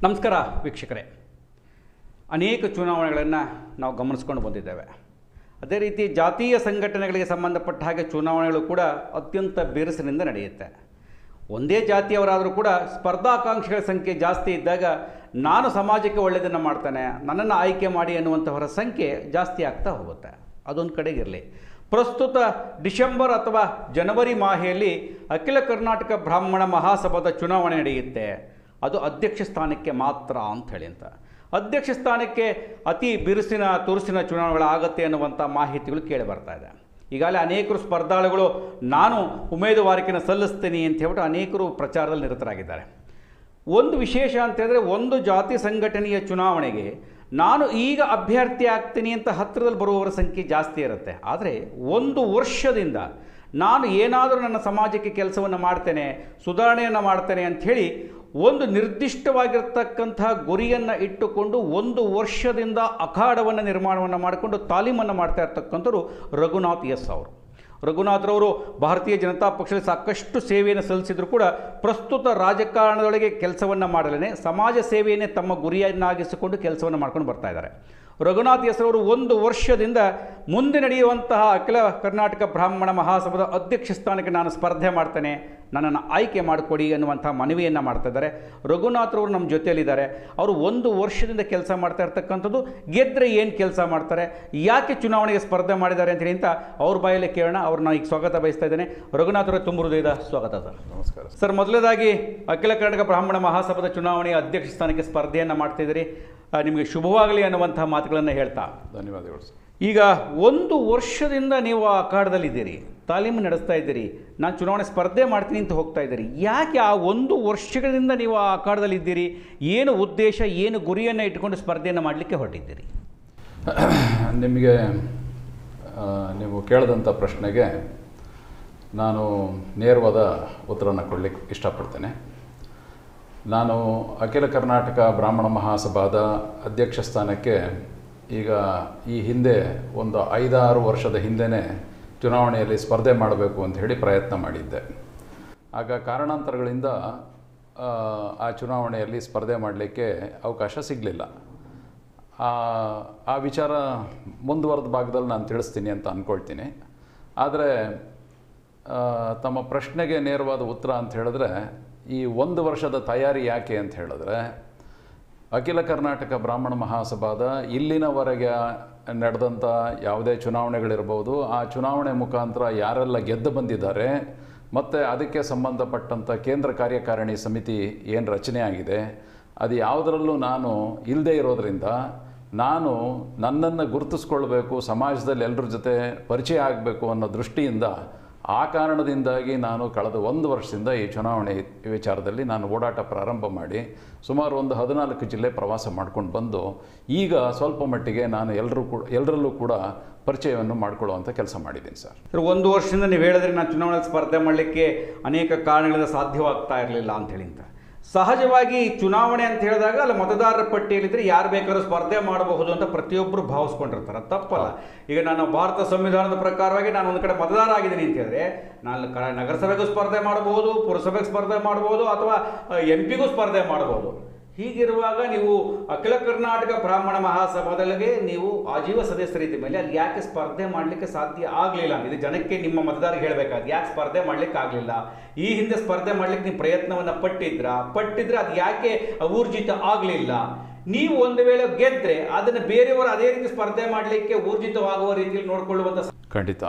ನಮಸ್ಕಾರ ವೀಕ್ಷಕರೇ ಅನೇಕ ಚುನಾವಣೆಗಳನ್ನು ನಾವು ಗಮನಿಸ್ಕೊಂಡು ಬಂದಿದ್ದೇವೆ ಅದೇ ರೀತಿ ಜಾತೀಯ ಸಂಘಟನೆಗಳಿಗೆ ಸಂಬಂಧಪಟ್ಟ ಹಾಗೆ ಚುನಾವಣೆಗಳು ಕೂಡ ಅತ್ಯಂತ ಬಿರುಸಿನಿಂದ ನಡೆಯುತ್ತೆ ಒಂದೇ ಜಾತಿಯವರಾದರೂ ಕೂಡ ಸ್ಪರ್ಧಾಕಾಂಕ್ಷಿಗಳ ಸಂಖ್ಯೆ ಜಾಸ್ತಿ ಇದ್ದಾಗ ನಾನು ಸಮಾಜಕ್ಕೆ ಒಳ್ಳೆಯದನ್ನು ಮಾಡ್ತೇನೆ ನನ್ನನ್ನು ಆಯ್ಕೆ ಮಾಡಿ ಅನ್ನುವಂಥವರ ಸಂಖ್ಯೆ ಜಾಸ್ತಿ ಆಗ್ತಾ ಹೋಗುತ್ತೆ ಅದೊಂದು ಕಡೆಗಿರಲಿ ಪ್ರಸ್ತುತ ಡಿಸೆಂಬರ್ ಅಥವಾ ಜನವರಿ ಮಾಹೆಯಲ್ಲಿ ಅಖಿಲ ಕರ್ನಾಟಕ ಬ್ರಾಹ್ಮಣ ಮಹಾಸಭಾದ ಚುನಾವಣೆ ನಡೆಯುತ್ತೆ ಅದು ಅಧ್ಯಕ್ಷ ಸ್ಥಾನಕ್ಕೆ ಮಾತ್ರ ಅಂತ ಹೇಳಿ ಅಂತ ಅಧ್ಯಕ್ಷ ಸ್ಥಾನಕ್ಕೆ ಅತಿ ಬಿರುಸಿನ ತುರುಸಿನ ಚುನಾವಣೆಗಳಾಗತ್ತೆ ಅನ್ನುವಂಥ ಮಾಹಿತಿಗಳು ಕೇಳಿ ಬರ್ತಾ ಇದೆ ಈಗಾಗಲೇ ಅನೇಕರು ಸ್ಪರ್ಧಾಳುಗಳು ನಾನು ಉಮೇದುವಾರಿಕೆಯನ್ನು ಸಲ್ಲಿಸ್ತೀನಿ ಅಂತ ಹೇಳ್ಬಿಟ್ಟು ಅನೇಕರು ಪ್ರಚಾರದಲ್ಲಿ ನಿರತರಾಗಿದ್ದಾರೆ ಒಂದು ವಿಶೇಷ ಅಂತ ಹೇಳಿದ್ರೆ ಒಂದು ಜಾತಿ ಸಂಘಟನೆಯ ಚುನಾವಣೆಗೆ ನಾನು ಈಗ ಅಭ್ಯರ್ಥಿ ಆಗ್ತೀನಿ ಅಂತ ಹತ್ತಿರದಲ್ಲಿ ಬರುವವರ ಸಂಖ್ಯೆ ಜಾಸ್ತಿ ಇರುತ್ತೆ ಆದರೆ ಒಂದು ವರ್ಷದಿಂದ ನಾನು ಏನಾದರೂ ನನ್ನ ಸಮಾಜಕ್ಕೆ ಕೆಲಸವನ್ನು ಮಾಡ್ತೇನೆ ಸುಧಾರಣೆಯನ್ನು ಮಾಡ್ತೇನೆ ಅಂಥೇಳಿ ಒಂದು ನಿರ್ದಿಷ್ಟವಾಗಿರ್ತಕ್ಕಂತಹ ಗುರಿಯನ್ನು ಇಟ್ಟುಕೊಂಡು ಒಂದು ವರ್ಷದಿಂದ ಅಖಾಡವನ್ನು ನಿರ್ಮಾಣವನ್ನು ಮಾಡಿಕೊಂಡು ತಾಲೀಮನ್ನು ಮಾಡ್ತಾ ಇರ್ತಕ್ಕಂಥವ್ರು ರಘುನಾಥ್ ಎಸ್ ಅವರು ರಘುನಾಥ್ರವರು ಭಾರತೀಯ ಜನತಾ ಪಕ್ಷದಲ್ಲಿ ಸಾಕಷ್ಟು ಸೇವೆಯನ್ನು ಸಲ್ಲಿಸಿದ್ರು ಕೂಡ ಪ್ರಸ್ತುತ ರಾಜಕಾರಣದೊಳಗೆ ಕೆಲಸವನ್ನು ಮಾಡಲೇ ಸಮಾಜ ಸೇವೆಯನ್ನೇ ತಮ್ಮ ಗುರಿಯನ್ನಾಗಿಸಿಕೊಂಡು ಕೆಲಸವನ್ನು ಮಾಡ್ಕೊಂಡು ಬರ್ತಾ ಇದ್ದಾರೆ ರಘುನಾಥ್ ಹೆಸರವರು ಒಂದು ವರ್ಷದಿಂದ ಮುಂದೆ ನಡೆಯುವಂತಹ ಅಖಿಲ ಕರ್ನಾಟಕ ಬ್ರಾಹ್ಮಣ ಮಹಾಸಭಾದ ಅಧ್ಯಕ್ಷ ಸ್ಥಾನಕ್ಕೆ ನಾನು ಸ್ಪರ್ಧೆ ಮಾಡ್ತೇನೆ ನನ್ನನ್ನು ಆಯ್ಕೆ ಮಾಡಿಕೊಡಿ ಅನ್ನುವಂಥ ಮನವಿಯನ್ನು ಮಾಡ್ತಾ ಇದ್ದಾರೆ ರಘುನಾಥ್ರವರು ನಮ್ಮ ಜೊತೆಯಲ್ಲಿದ್ದಾರೆ ಅವರು ಒಂದು ವರ್ಷದಿಂದ ಕೆಲಸ ಮಾಡ್ತಾ ಇರ್ತಕ್ಕಂಥದ್ದು ಗೆದ್ದರೆ ಏನು ಕೆಲಸ ಮಾಡ್ತಾರೆ ಯಾಕೆ ಚುನಾವಣೆಗೆ ಸ್ಪರ್ಧೆ ಮಾಡಿದ್ದಾರೆ ಅಂತ ಹೇಳಿ ಅಂತ ಅವ್ರ ಬಾಯಲ್ಲೇ ಕೇಳೋಣ ಅವ್ರನ್ನ ಈಗ ಸ್ವಾಗತ ಬಯಸ್ತಾ ಇದ್ದೇನೆ ರಘುನಾಥ್ರ ತುಂಬ ಹೃದಯದ ಸ್ವಾಗತ ಸರ್ ನಮಸ್ಕಾರ ಸರ್ ಮೊದಲನೇದಾಗಿ ಅಖಿಲ ಕರ್ನಾಟಕ ಬ್ರಾಹ್ಮಣ ಮಹಾಸಭಾದ ಚುನಾವಣೆಯ ಅಧ್ಯಕ್ಷ ಸ್ಥಾನಕ್ಕೆ ಸ್ಪರ್ಧೆಯನ್ನು ಮಾಡ್ತಿದ್ದೀರಿ ಆ, ನಿಮಗೆ ಶುಭವಾಗಲಿ ಅನ್ನುವಂಥ ಮಾತುಗಳನ್ನು ಹೇಳ್ತಾ ಧನ್ಯವಾದಗಳು ಸರ್ ಈಗ ಒಂದು ವರ್ಷದಿಂದ ನೀವು ಆ ಅಖಾಡದಲ್ಲಿದ್ದೀರಿ ತಾಲೀಮು ನಡೆಸ್ತಾ ಇದ್ದೀರಿ ನಾನು ಚುನಾವಣೆ ಸ್ಪರ್ಧೆ ಮಾಡ್ತೀನಿ ಅಂತ ಹೋಗ್ತಾ ಇದ್ದೀರಿ ಯಾಕೆ ಆ ಒಂದು ವರ್ಷಗಳಿಂದ ನೀವು ಆ ಅಖಾಡದಲ್ಲಿದ್ದೀರಿ ಏನು ಉದ್ದೇಶ ಏನು ಗುರಿಯನ್ನು ಇಟ್ಕೊಂಡು ಸ್ಪರ್ಧೆಯನ್ನು ಮಾಡಲಿಕ್ಕೆ ಹೊರಟಿದ್ದೀರಿ ನಿಮಗೆ ಆ, ನೀವು ಕೇಳಿದಂಥ ಪ್ರಶ್ನೆಗೆ ನಾನು ನೇರವಾದ ಉತ್ತರನ ಕೊಡಲಿಕ್ಕೆ ಇಷ್ಟಪಡ್ತೇನೆ ನಾನು ಅಖಿಲ ಕರ್ನಾಟಕ ಬ್ರಾಹ್ಮಣ ಮಹಾಸಭಾದ ಅಧ್ಯಕ್ಷ ಸ್ಥಾನಕ್ಕೆ ಈಗ ಈ ಹಿಂದೆ ಒಂದು ಐದಾರು ವರ್ಷದ ಹಿಂದೆಯೇ ಚುನಾವಣೆಯಲ್ಲಿ ಸ್ಪರ್ಧೆ ಮಾಡಬೇಕು ಅಂತ ಹೇಳಿ ಪ್ರಯತ್ನ ಮಾಡಿದ್ದೆ ಆಗ ಕಾರಣಾಂತರಗಳಿಂದ ಆ, ಆ ಚುನಾವಣೆಯಲ್ಲಿ ಸ್ಪರ್ಧೆ ಮಾಡಲಿಕ್ಕೆ ಅವಕಾಶ ಸಿಗಲಿಲ್ಲ ಆ ಆ ವಿಚಾರ ಮುಂದುವರೆದ ಭಾಗದಲ್ಲಿ ನಾನು ತಿಳಿಸ್ತೀನಿ ಅಂತ ಅಂದ್ಕೊಳ್ತೀನಿ ಆದರೆ ಆ, ತಮ್ಮ ಪ್ರಶ್ನೆಗೆ ನೇರವಾದ ಉತ್ತರ ಅಂತ ಹೇಳಿದ್ರೆ ಈ ಒಂದು ವರ್ಷದ ತಯಾರಿ ಯಾಕೆ ಅಂತ ಹೇಳಿದ್ರೆ ಅಖಿಲ ಕರ್ನಾಟಕ ಬ್ರಾಹ್ಮಣ ಮಹಾಸಭಾದ ಇಲ್ಲಿನವರೆಗೆ ನಡೆದಂಥ ಯಾವುದೇ ಚುನಾವಣೆಗಳಿರ್ಬೋದು ಆ ಚುನಾವಣೆ ಮುಖಾಂತರ ಯಾರೆಲ್ಲ ಗೆದ್ದು ಬಂದಿದ್ದಾರೆ ಮತ್ತು ಅದಕ್ಕೆ ಸಂಬಂಧಪಟ್ಟಂಥ ಕೇಂದ್ರ ಕಾರ್ಯಕಾರಿಣಿ ಸಮಿತಿ ಏನು ರಚನೆ ಆಗಿದೆ ಅದು ಯಾವುದರಲ್ಲೂ ನಾನು ಇಲ್ಲದೇ ಇರೋದರಿಂದ ನಾನು ನನ್ನನ್ನು ಗುರುತಿಸ್ಕೊಳ್ಬೇಕು ಸಮಾಜದಲ್ಲಿ ಎಲ್ಲರ ಜೊತೆ ಪರಿಚಯ ಆಗಬೇಕು ಅನ್ನೋ ದೃಷ್ಟಿಯಿಂದ ಆ ಕಾರಣದಿಂದಾಗಿ ನಾನು ಕಳೆದ ಒಂದು ವರ್ಷದಿಂದ ಈ ಚುನಾವಣೆ ವಿಚಾರದಲ್ಲಿ ನಾನು ಓಡಾಟ ಪ್ರಾರಂಭ ಮಾಡಿ ಸುಮಾರು ಒಂದು ಹದಿನಾಲ್ಕು ಜಿಲ್ಲೆ ಪ್ರವಾಸ ಮಾಡ್ಕೊಂಡು ಬಂದು ಈಗ ಸ್ವಲ್ಪ ಮಟ್ಟಿಗೆ ನಾನು ಎಲ್ಲರೂ ಕೂಡ ಎಲ್ಲರಲ್ಲೂ ಕೂಡ ಪರಿಚಯವನ್ನು ಮಾಡಿಕೊಳ್ಳುವಂಥ ಕೆಲಸ ಮಾಡಿದ್ದೀನಿ ಸರ್ ಸರ್ ಒಂದು ವರ್ಷದಿಂದ ನೀವು ಹೇಳಿದ್ರೆ ನಾನು ಚುನಾವಣೆ ಸ್ಪರ್ಧೆ ಮಾಡಲಿಕ್ಕೆ ಅನೇಕ ಕಾರಣಗಳಿಂದ ಸಾಧ್ಯವಾಗ್ತಾ ಇರಲಿಲ್ಲ ಅಂತ ಹೇಳಿ ಅಂತ ಸಹಜವಾಗಿ ಚುನಾವಣೆ ಅಂತ ಹೇಳಿದಾಗ ಅಲ್ಲಿ ಮತದಾರರ ಪಟ್ಟಿಯಲ್ಲಿದ್ದರೆ ಯಾರು ಬೇಕಾದ್ರೂ ಸ್ಪರ್ಧೆ ಮಾಡಬಹುದು ಅಂತ ಪ್ರತಿಯೊಬ್ಬರು ಭಾವಿಸ್ಕೊಂಡಿರ್ತಾರೆ ಅದು ತಪ್ಪಲ್ಲ ಈಗ ನಾನು ಭಾರತ ಸಂವಿಧಾನದ ಪ್ರಕಾರವಾಗಿ ನಾನು ಒಂದು ಕಡೆ ಮತದಾರ ಆಗಿದ್ದೀನಿ ಅಂತ ಹೇಳಿದ್ರೆ ನಾನು ಕ ನಗರಸಭೆಗೂ ಸ್ಪರ್ಧೆ ಮಾಡಬಹುದು ಪುರಸಭೆಗೆ ಸ್ಪರ್ಧೆ ಮಾಡಬಹುದು ಅಥವಾ ಎಂ ಪಿಗೂ ಸ್ಪರ್ಧೆ ಮಾಡಬಹುದು ಹೀಗಿರುವಾಗ ನೀವು ಅಖಿಲ ಕರ್ನಾಟಕ ಬ್ರಾಹ್ಮಣ ಮಹಾಸಭಾದಲ್ಲಿಗೆ ನೀವು ಆಜೀವ ಸದಸ್ಯರಿದ್ದ ಮೇಲೆ ಅಲ್ಲಿ ಯಾಕೆ ಸ್ಪರ್ಧೆ ಮಾಡಲಿಕ್ಕೆ ಸಾಧ್ಯ ಆಗಲಿಲ್ಲ ಇದು ಜನಕ್ಕೆ ನಿಮ್ಮ ಮತದಾರರಿಗೆ ಹೇಳಬೇಕಾದ್ರೆ ಯಾಕೆ ಸ್ಪರ್ಧೆ ಮಾಡಲಿಕ್ಕೆ ಆಗಲಿಲ್ಲ ಈ ಹಿಂದೆ ಸ್ಪರ್ಧೆ ಮಾಡಲಿಕ್ಕೆ ನೀವು ಪ್ರಯತ್ನವನ್ನು ಪಟ್ಟಿದ್ರ ಪಟ್ಟಿದ್ರೆ ಅದು ಯಾಕೆ ಊರ್ಜಿತ ಆಗಲಿಲ್ಲ ನೀವು ಒಂದು ವೇಳೆ ಗೆದ್ರೆ ಅದನ್ನು ಬೇರೆಯವರು ಅದೇ ರೀತಿ ಸ್ಪರ್ಧೆ ಮಾಡಲಿಕ್ಕೆ ಊರ್ಜಿತವಾಗುವ ರೀತಿಯಲ್ಲಿ ನೋಡಿಕೊಳ್ಳುವಂಥ ಖಂಡಿತ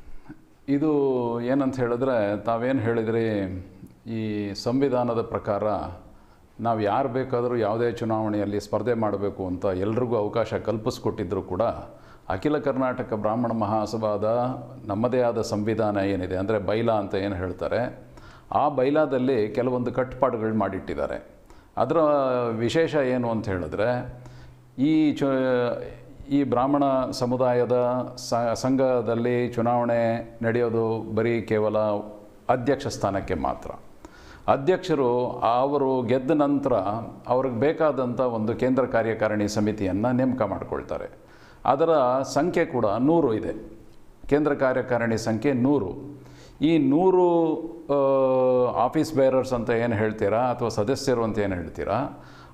ಇದು ಏನಂತ ಹೇಳಿದ್ರೆ ತಾವೇನು ಹೇಳಿದ್ರಿ ಈ ಸಂವಿಧಾನದ ಪ್ರಕಾರ ನಾವು ಯಾರು ಬೇಕಾದರೂ ಯಾವುದೇ ಚುನಾವಣೆಯಲ್ಲಿ ಸ್ಪರ್ಧೆ ಮಾಡಬೇಕು ಅಂತ ಎಲ್ರಿಗೂ ಅವಕಾಶ ಕಲ್ಪಿಸ್ಕೊಟ್ಟಿದ್ರೂ ಕೂಡ ಅಖಿಲ ಕರ್ನಾಟಕ ಬ್ರಾಹ್ಮಣ ಮಹಾಸಭಾದ ನಮ್ಮದೇ ಆದ ಸಂವಿಧಾನ ಏನಿದೆ ಅಂದರೆ ಬೈಲಾ ಅಂತ ಏನು ಹೇಳ್ತಾರೆ ಆ ಬೈಲಾದಲ್ಲಿ ಕೆಲವೊಂದು ಕಟ್ಟುಪಾಡುಗಳು ಮಾಡಿಟ್ಟಿದ್ದಾರೆ ಅದರ ವಿಶೇಷ ಏನು ಅಂತ ಹೇಳಿದ್ರೆ ಈ ಚು ಈ ಬ್ರಾಹ್ಮಣ ಸಮುದಾಯದ ಸ- ಸಂಘದಲ್ಲಿ ಚುನಾವಣೆ ನಡೆಯೋದು ಬರೀ ಕೇವಲ ಅಧ್ಯಕ್ಷ ಸ್ಥಾನಕ್ಕೆ ಮಾತ್ರ ಅಧ್ಯಕ್ಷರು ಅವರು ಗೆದ್ದ ನಂತರ ಅವ್ರಿಗೆ ಬೇಕಾದಂಥ ಒಂದು ಕೇಂದ್ರ ಕಾರ್ಯಕಾರಿಣಿ ಸಮಿತಿಯನ್ನು ನೇಮಕ ಮಾಡಿಕೊಳ್ತಾರೆ ಅದರ ಸಂಖ್ಯೆ ಕೂಡ ನೂರು ಇದೆ ಕೇಂದ್ರ ಕಾರ್ಯಕಾರಿಣಿ ಸಂಖ್ಯೆ ನೂರು ಈ ನೂರು ಆಫೀಸ್ ಬೇರರ್ಸ್ ಅಂತ ಏನು ಹೇಳ್ತೀರಾ ಅಥವಾ ಸದಸ್ಯರು ಅಂತ ಏನು ಹೇಳ್ತೀರಾ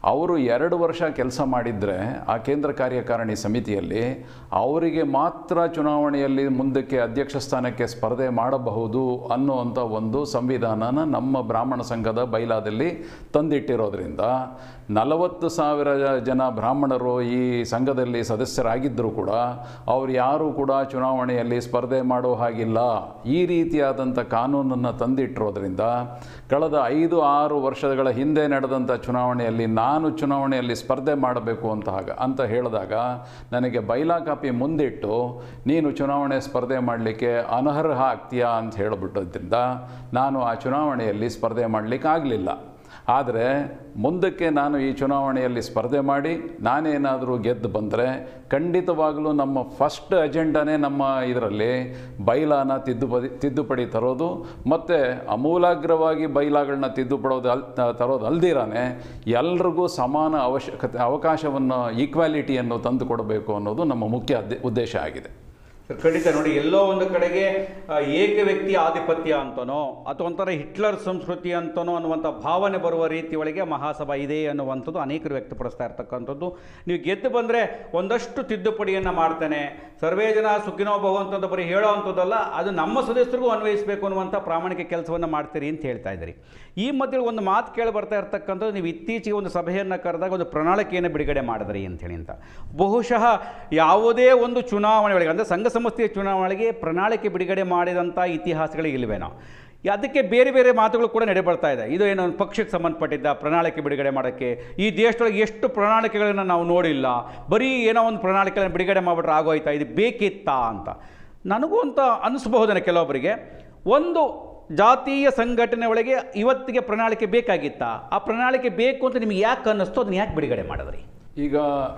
ಅವರು ಎರಡು ವರ್ಷ ಕೆಲಸ ಮಾಡಿದರೆ ಆ ಕೇಂದ್ರ ಕಾರ್ಯಕಾರಿಣಿ ಸಮಿತಿಯಲ್ಲಿ ಅವರಿಗೆ ಮಾತ್ರ ಚುನಾವಣೆಯಲ್ಲಿ ಮುಂದಕ್ಕೆ ಅಧ್ಯಕ್ಷ ಸ್ಥಾನಕ್ಕೆ ಸ್ಪರ್ಧೆ ಮಾಡಬಹುದು ಅನ್ನುವಂಥ ಒಂದು ಸಂವಿಧಾನನ ನಮ್ಮ ಬ್ರಾಹ್ಮಣ ಸಂಘದ ಬೈಲಾದಲ್ಲಿ ತಂದಿಟ್ಟಿರೋದ್ರಿಂದ ನಲವತ್ತು ಸಾವಿರ ಜನ ಬ್ರಾಹ್ಮಣರು ಈ ಸಂಘದಲ್ಲಿ ಸದಸ್ಯರಾಗಿದ್ದರೂ ಕೂಡ ಅವ್ರು ಯಾರೂ ಕೂಡ ಚುನಾವಣೆಯಲ್ಲಿ ಸ್ಪರ್ಧೆ ಮಾಡೋ ಹಾಗಿಲ್ಲ ಈ ರೀತಿಯಾದಂಥ ಕಾನೂನನ್ನು ತಂದಿಟ್ಟಿರೋದ್ರಿಂದ ಕಳೆದ ಐದು ಆರು ವರ್ಷಗಳ ಹಿಂದೆ ನಡೆದಂಥ ಚುನಾವಣೆಯಲ್ಲಿ ನಾನು ಚುನಾವಣೆಯಲ್ಲಿ ಸ್ಪರ್ಧೆ ಮಾಡಬೇಕು ಅಂತ ಆಗ ಅಂತ ಹೇಳಿದಾಗ ನನಗೆ ಬೈಲಾ ಕಾಪಿ ಮುಂದಿಟ್ಟು ನೀನು ಚುನಾವಣೆ ಸ್ಪರ್ಧೆ ಮಾಡಲಿಕ್ಕೆ ಅನರ್ಹ ಆಗ್ತೀಯಾ ಅಂತ ಹೇಳಿಬಿಟ್ಟದ್ರಿಂದ ನಾನು ಆ ಚುನಾವಣೆಯಲ್ಲಿ ಸ್ಪರ್ಧೆ ಮಾಡಲಿಕ್ಕೆ ಆಗಲಿಲ್ಲ ಆದರೆ ಮುಂದಕ್ಕೆ ನಾನು ಈ ಚುನಾವಣೆಯಲ್ಲಿ ಸ್ಪರ್ಧೆ ಮಾಡಿ ನಾನೇನಾದರೂ ಗೆದ್ದು ಬಂದರೆ ಖಂಡಿತವಾಗಲೂ ನಮ್ಮ ಫಸ್ಟ್ ಅಜೆಂಡಾನೇ ನಮ್ಮ ಇದರಲ್ಲಿ ಬೈಲಾನ ತಿದ್ದುಪಡಿ ತಿದ್ದುಪಡಿ ತರೋದು ಮತ್ತು ಅಮೂಲಾಗ್ರವಾಗಿ ಬೈಲಾಗಳನ್ನ ತಿದ್ದುಪಡೋದು ಅಲ್ ತರೋದು ಅಲ್ದಿರಾನೆ ಎಲ್ರಿಗೂ ಸಮಾನ ಅವಶ್ಯಕತೆ ಅವಕಾಶವನ್ನು ಈಕ್ವಾಲಿಟಿಯನ್ನು ತಂದು ಕೊಡಬೇಕು ಅನ್ನೋದು ನಮ್ಮ ಮುಖ್ಯ ಅದ್ದೆ- ಉದ್ದೇಶ ಆಗಿದೆ ಸರ್, ಖಂಡಿತ ನೋಡಿ ಎಲ್ಲೋ ಒಂದು ಕಡೆಗೆ ಆ, ಏಕ ವ್ಯಕ್ತಿ ಆಧಿಪತ್ಯ ಅಂತನೋ ಅಥವಾ ಒಂಥರ ಹಿಟ್ಲರ್ ಸಂಸ್ಕೃತಿ ಅಂತನೋ ಅನ್ನುವಂಥ ಭಾವನೆ ಬರುವ ರೀತಿ ಒಳಗೆ ಮಹಾಸಭಾ ಇದೆ ಅನ್ನುವಂಥದ್ದು ಅನೇಕರು ವ್ಯಕ್ತಪಡಿಸ್ತಾ ಇರ್ತಕ್ಕಂಥದ್ದು ನೀವು ಗೆದ್ದು ಬಂದರೆ ಒಂದಷ್ಟು ತಿದ್ದುಪಡಿಯನ್ನು ಮಾಡ್ತೇನೆ ಸರ್ವೇ ಜನ ಸುಖಿನೋ ಭವಂತದ್ದು ಬರೀ ಹೇಳೋ ಅಂಥದ್ದಲ್ಲ ಅದು ನಮ್ಮ ಸದಸ್ಯರಿಗೂ ಅನ್ವಯಿಸಬೇಕು ಅನ್ನುವಂಥ ಪ್ರಾಮಾಣಿಕ ಕೆಲಸವನ್ನು ಮಾಡ್ತೀರಿ ಅಂತ ಹೇಳ್ತಾ ಇದ್ದೀರಿ ಈ ಮಧ್ಯೆ ಒಂದು ಮಾತು ಕೇಳಿ ಬರ್ತಾ ಇರ್ತಕ್ಕಂಥದ್ದು ನೀವು ಇತ್ತೀಚೆಗೆ ಒಂದು ಸಭೆಯನ್ನು ಕರೆದಾಗ ಒಂದು ಪ್ರಣಾಳಿಕೆಯನ್ನು ಬಿಡುಗಡೆ ಮಾಡಿದ್ರಿ ಅಂತೇಳಿ ಅಂತ ಬಹುಶಃ ಯಾವುದೇ ಒಂದು ಚುನಾವಣೆ ಒಳಗೆ ಅಂದರೆ ಸಂಘ ಸಂಸ್ಥೆಯ ಚುನಾವಣೆಗೆ ಪ್ರಣಾಳಿಕೆ ಬಿಡುಗಡೆ ಮಾಡಿದಂಥ ಇತಿಹಾಸಗಳಿಗೆ ಇಲ್ವೇನೋ ಅದಕ್ಕೆ ಬೇರೆ ಬೇರೆ ಮಾತುಗಳು ಕೂಡ ನಡೆ ಬರ್ತಾ ಇದೆ ಇದು ಏನೋ ಒಂದು ಪಕ್ಷಕ್ಕೆ ಸಂಬಂಧಪಟ್ಟಿದ್ದ ಪ್ರಣಾಳಿಕೆ ಬಿಡುಗಡೆ ಮಾಡೋಕ್ಕೆ ಈ ದೇಶದೊಳಗೆ ಎಷ್ಟು ಪ್ರಣಾಳಿಕೆಗಳನ್ನು ನಾವು ನೋಡಿಲ್ಲ ಬರೀ ಏನೋ ಒಂದು ಪ್ರಣಾಳಿಕೆಗಳನ್ನು ಬಿಡುಗಡೆ ಮಾಡಿಬಿಟ್ರೆ ಆಗೋಯ್ತಾ ಇದು ಬೇಕಿತ್ತಾ ಅಂತ ನನಗೂ ಅಂತ ಅನಿಸ್ಬಹುದೇನೋ ಕೆಲವೊಬ್ಬರಿಗೆ ಒಂದು ಜಾತೀಯ ಸಂಘಟನೆ ಒಳಗೆ ಇವತ್ತಿಗೆ ಪ್ರಣಾಳಿಕೆ ಬೇಕಾಗಿತ್ತಾ ಆ ಪ್ರಣಾಳಿಕೆ ಬೇಕು ಅಂತ ನಿಮ್ಗೆ ಯಾಕೆ ಅನ್ನಿಸ್ತು ಅದನ್ನ ಯಾಕೆ ಬಿಡುಗಡೆ ಮಾಡಿದ್ರಿ ಈಗ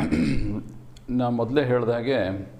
ನಾ ಮೊದಲೇ ಹೇಳಿದಾಗೆ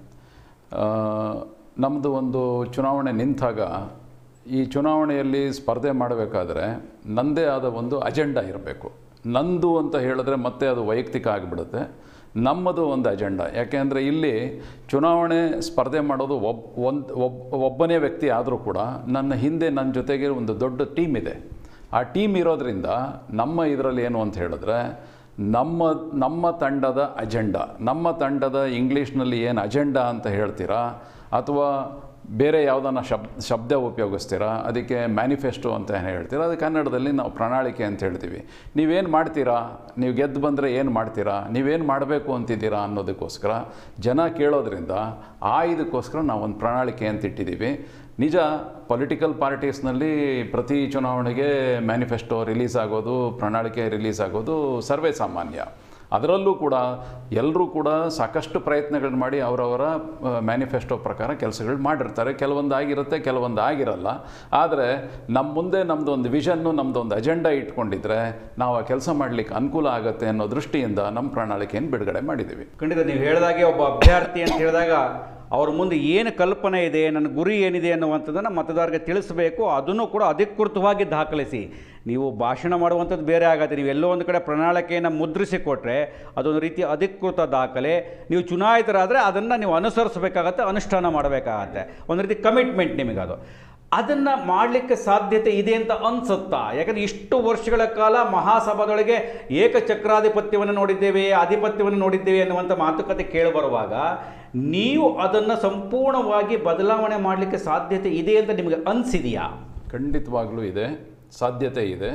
ನಮ್ಮದು ಒಂದು ಚುನಾವಣೆ ನಿಂತಾಗ ಈ ಚುನಾವಣೆಯಲ್ಲಿ ಸ್ಪರ್ಧೆ ಮಾಡಬೇಕಾದ್ರೆ ನನ್ನದೇ ಆದ ಒಂದು ಅಜೆಂಡಾ ಇರಬೇಕು ನಂದು ಅಂತ ಹೇಳಿದ್ರೆ ಮತ್ತೆ ಅದು ವೈಯಕ್ತಿಕ ಆಗಿಬಿಡುತ್ತೆ ನಮ್ಮದು ಒಂದು ಅಜೆಂಡಾ ಯಾಕೆಂದರೆ ಇಲ್ಲಿ ಚುನಾವಣೆ ಸ್ಪರ್ಧೆ ಮಾಡೋದು ಒಬ್ ಒಂದು ಒಬ್ಬ ಒಬ್ಬನೇ ವ್ಯಕ್ತಿ ಆದರೂ ಕೂಡ ನನ್ನ ಹಿಂದೆ ನನ್ನ ಜೊತೆಗೆ ಒಂದು ದೊಡ್ಡ ಟೀಮ್ ಇದೆ ಆ ಟೀಮ್ ಇರೋದ್ರಿಂದ ನಮ್ಮ ಇದರಲ್ಲಿ ಏನು ಅಂತ ಹೇಳಿದ್ರೆ ನಮ್ಮ ನಮ್ಮ ತಂಡದ ಅಜೆಂಡಾ ನಮ್ಮ ತಂಡದ ಇಂಗ್ಲೀಷ್ನಲ್ಲಿ ಏನು ಅಜೆಂಡಾ ಅಂತ ಹೇಳ್ತೀರಾ ಅಥವಾ ಬೇರೆ ಯಾವುದನ್ನ ಶಬ್ ಶಬ್ದ ಉಪಯೋಗಿಸ್ತೀರಾ ಅದಕ್ಕೆ ಮ್ಯಾನಿಫೆಸ್ಟೋ ಅಂತ ಏನು ಹೇಳ್ತೀರಾ ಅದು ಕನ್ನಡದಲ್ಲಿ ನಾವು ಪ್ರಣಾಳಿಕೆ ಅಂತ ಹೇಳ್ತೀವಿ ನೀವೇನು ಮಾಡ್ತೀರಾ ನೀವು ಗೆದ್ದು ಬಂದರೆ ಏನು ಮಾಡ್ತೀರಾ ನೀವೇನು ಮಾಡಬೇಕು ಅಂತಿದ್ದೀರಾ ಅನ್ನೋದಕ್ಕೋಸ್ಕರ ಜನ ಕೇಳೋದ್ರಿಂದ ಆ ಇದಕ್ಕೋಸ್ಕರ ನಾವು ಒಂದು ಪ್ರಣಾಳಿಕೆ ಅಂತ ಇಟ್ಟಿದ್ದೀವಿ ನಿಜ ಪೊಲಿಟಿಕಲ್ ಪಾರ್ಟೀಸ್ನಲ್ಲಿ ಪ್ರತಿ ಚುನಾವಣೆಗೆ ಮ್ಯಾನಿಫೆಸ್ಟೋ ರಿಲೀಸ್ ಆಗೋದು ಪ್ರಣಾಳಿಕೆ ರಿಲೀಸ್ ಆಗೋದು ಸರ್ವೇ ಸಾಮಾನ್ಯ ಅದರಲ್ಲೂ ಕೂಡ ಎಲ್ಲರೂ ಕೂಡ ಸಾಕಷ್ಟು ಪ್ರಯತ್ನಗಳು ಮಾಡಿ ಅವರವರ ಮ್ಯಾನಿಫೆಸ್ಟೋ ಪ್ರಕಾರ ಕೆಲಸಗಳು ಮಾಡಿರ್ತಾರೆ ಕೆಲವೊಂದು ಆಗಿರುತ್ತೆ ಕೆಲವೊಂದು ಆಗಿರಲ್ಲ ಆದರೆ ನಮ್ಮ ಮುಂದೆ ನಮ್ಮದು ಒಂದು ವಿಷನ್ನು ನಮ್ಮದು ಒಂದು ಅಜೆಂಡಾ ಇಟ್ಕೊಂಡಿದ್ರೆ ನಾವು ಆ ಕೆಲಸ ಮಾಡಲಿಕ್ಕೆ ಅನುಕೂಲ ಆಗುತ್ತೆ ಅನ್ನೋ ದೃಷ್ಟಿಯಿಂದ ನಮ್ಮ ಪ್ರಣಾಳಿಕೆಯನ್ನು ಬಿಡುಗಡೆ ಮಾಡಿದ್ದೀವಿ ಖಂಡಿತ ನೀವು ಹೇಳಿದಾಗೆ ಒಬ್ಬ ಅಭ್ಯರ್ಥಿ ಅಂತ ಹೇಳಿದಾಗ ಅವ್ರ ಮುಂದೆ ಏನು ಕಲ್ಪನೆ ಇದೆ ನನ್ನ ಗುರಿ ಏನಿದೆ ಅನ್ನುವಂಥದ್ದನ್ನು ಮತದಾರರಿಗೆ ತಿಳಿಸಬೇಕು ಅದನ್ನು ಕೂಡ ಅಧಿಕೃತವಾಗಿ ದಾಖಲಿಸಿ ನೀವು ಭಾಷಣ ಮಾಡುವಂಥದ್ದು ಬೇರೆ ಆಗತ್ತೆ ನೀವು ಎಲ್ಲೋ ಒಂದು ಕಡೆ ಪ್ರಣಾಳಿಕೆಯನ್ನು ಮುದ್ರಿಸಿ ಕೊಟ್ಟರೆ ಅದೊಂದು ರೀತಿಯ ಅಧಿಕೃತ ದಾಖಲೆ ನೀವು ಚುನಾಯಿತರಾದರೆ ಅದನ್ನು ನೀವು ಅನುಸರಿಸಬೇಕಾಗತ್ತೆ ಅನುಷ್ಠಾನ ಮಾಡಬೇಕಾಗತ್ತೆ ಒಂದು ರೀತಿ ಕಮಿಟ್ಮೆಂಟ್ ನಿಮಗದು ಅದನ್ನು ಮಾಡಲಿಕ್ಕೆ ಸಾಧ್ಯತೆ ಇದೆ ಅಂತ ಅನ್ಸುತ್ತಾ ಯಾಕಂದರೆ ಇಷ್ಟು ವರ್ಷಗಳ ಕಾಲ ಮಹಾಸಭಾದೊಳಗೆ ಏಕಚಕ್ರಾಧಿಪತ್ಯವನ್ನು ನೋಡಿದ್ದೇವೆ ಆಧಿಪತ್ಯವನ್ನು ನೋಡಿದ್ದೇವೆ ಅನ್ನುವಂಥ ಮಾತುಕತೆ ಕೇಳಿಬರುವಾಗ ನೀವು ಅದನ್ನು ಸಂಪೂರ್ಣವಾಗಿ ಬದಲಾವಣೆ ಮಾಡಲಿಕ್ಕೆ ಸಾಧ್ಯತೆ ಇದೆ ಅಂತ ನಿಮಗೆ ಅನಿಸಿದೆಯಾ ಖಂಡಿತವಾಗ್ಲೂ ಇದೆ ಸಾಧ್ಯತೆ ಇದೆ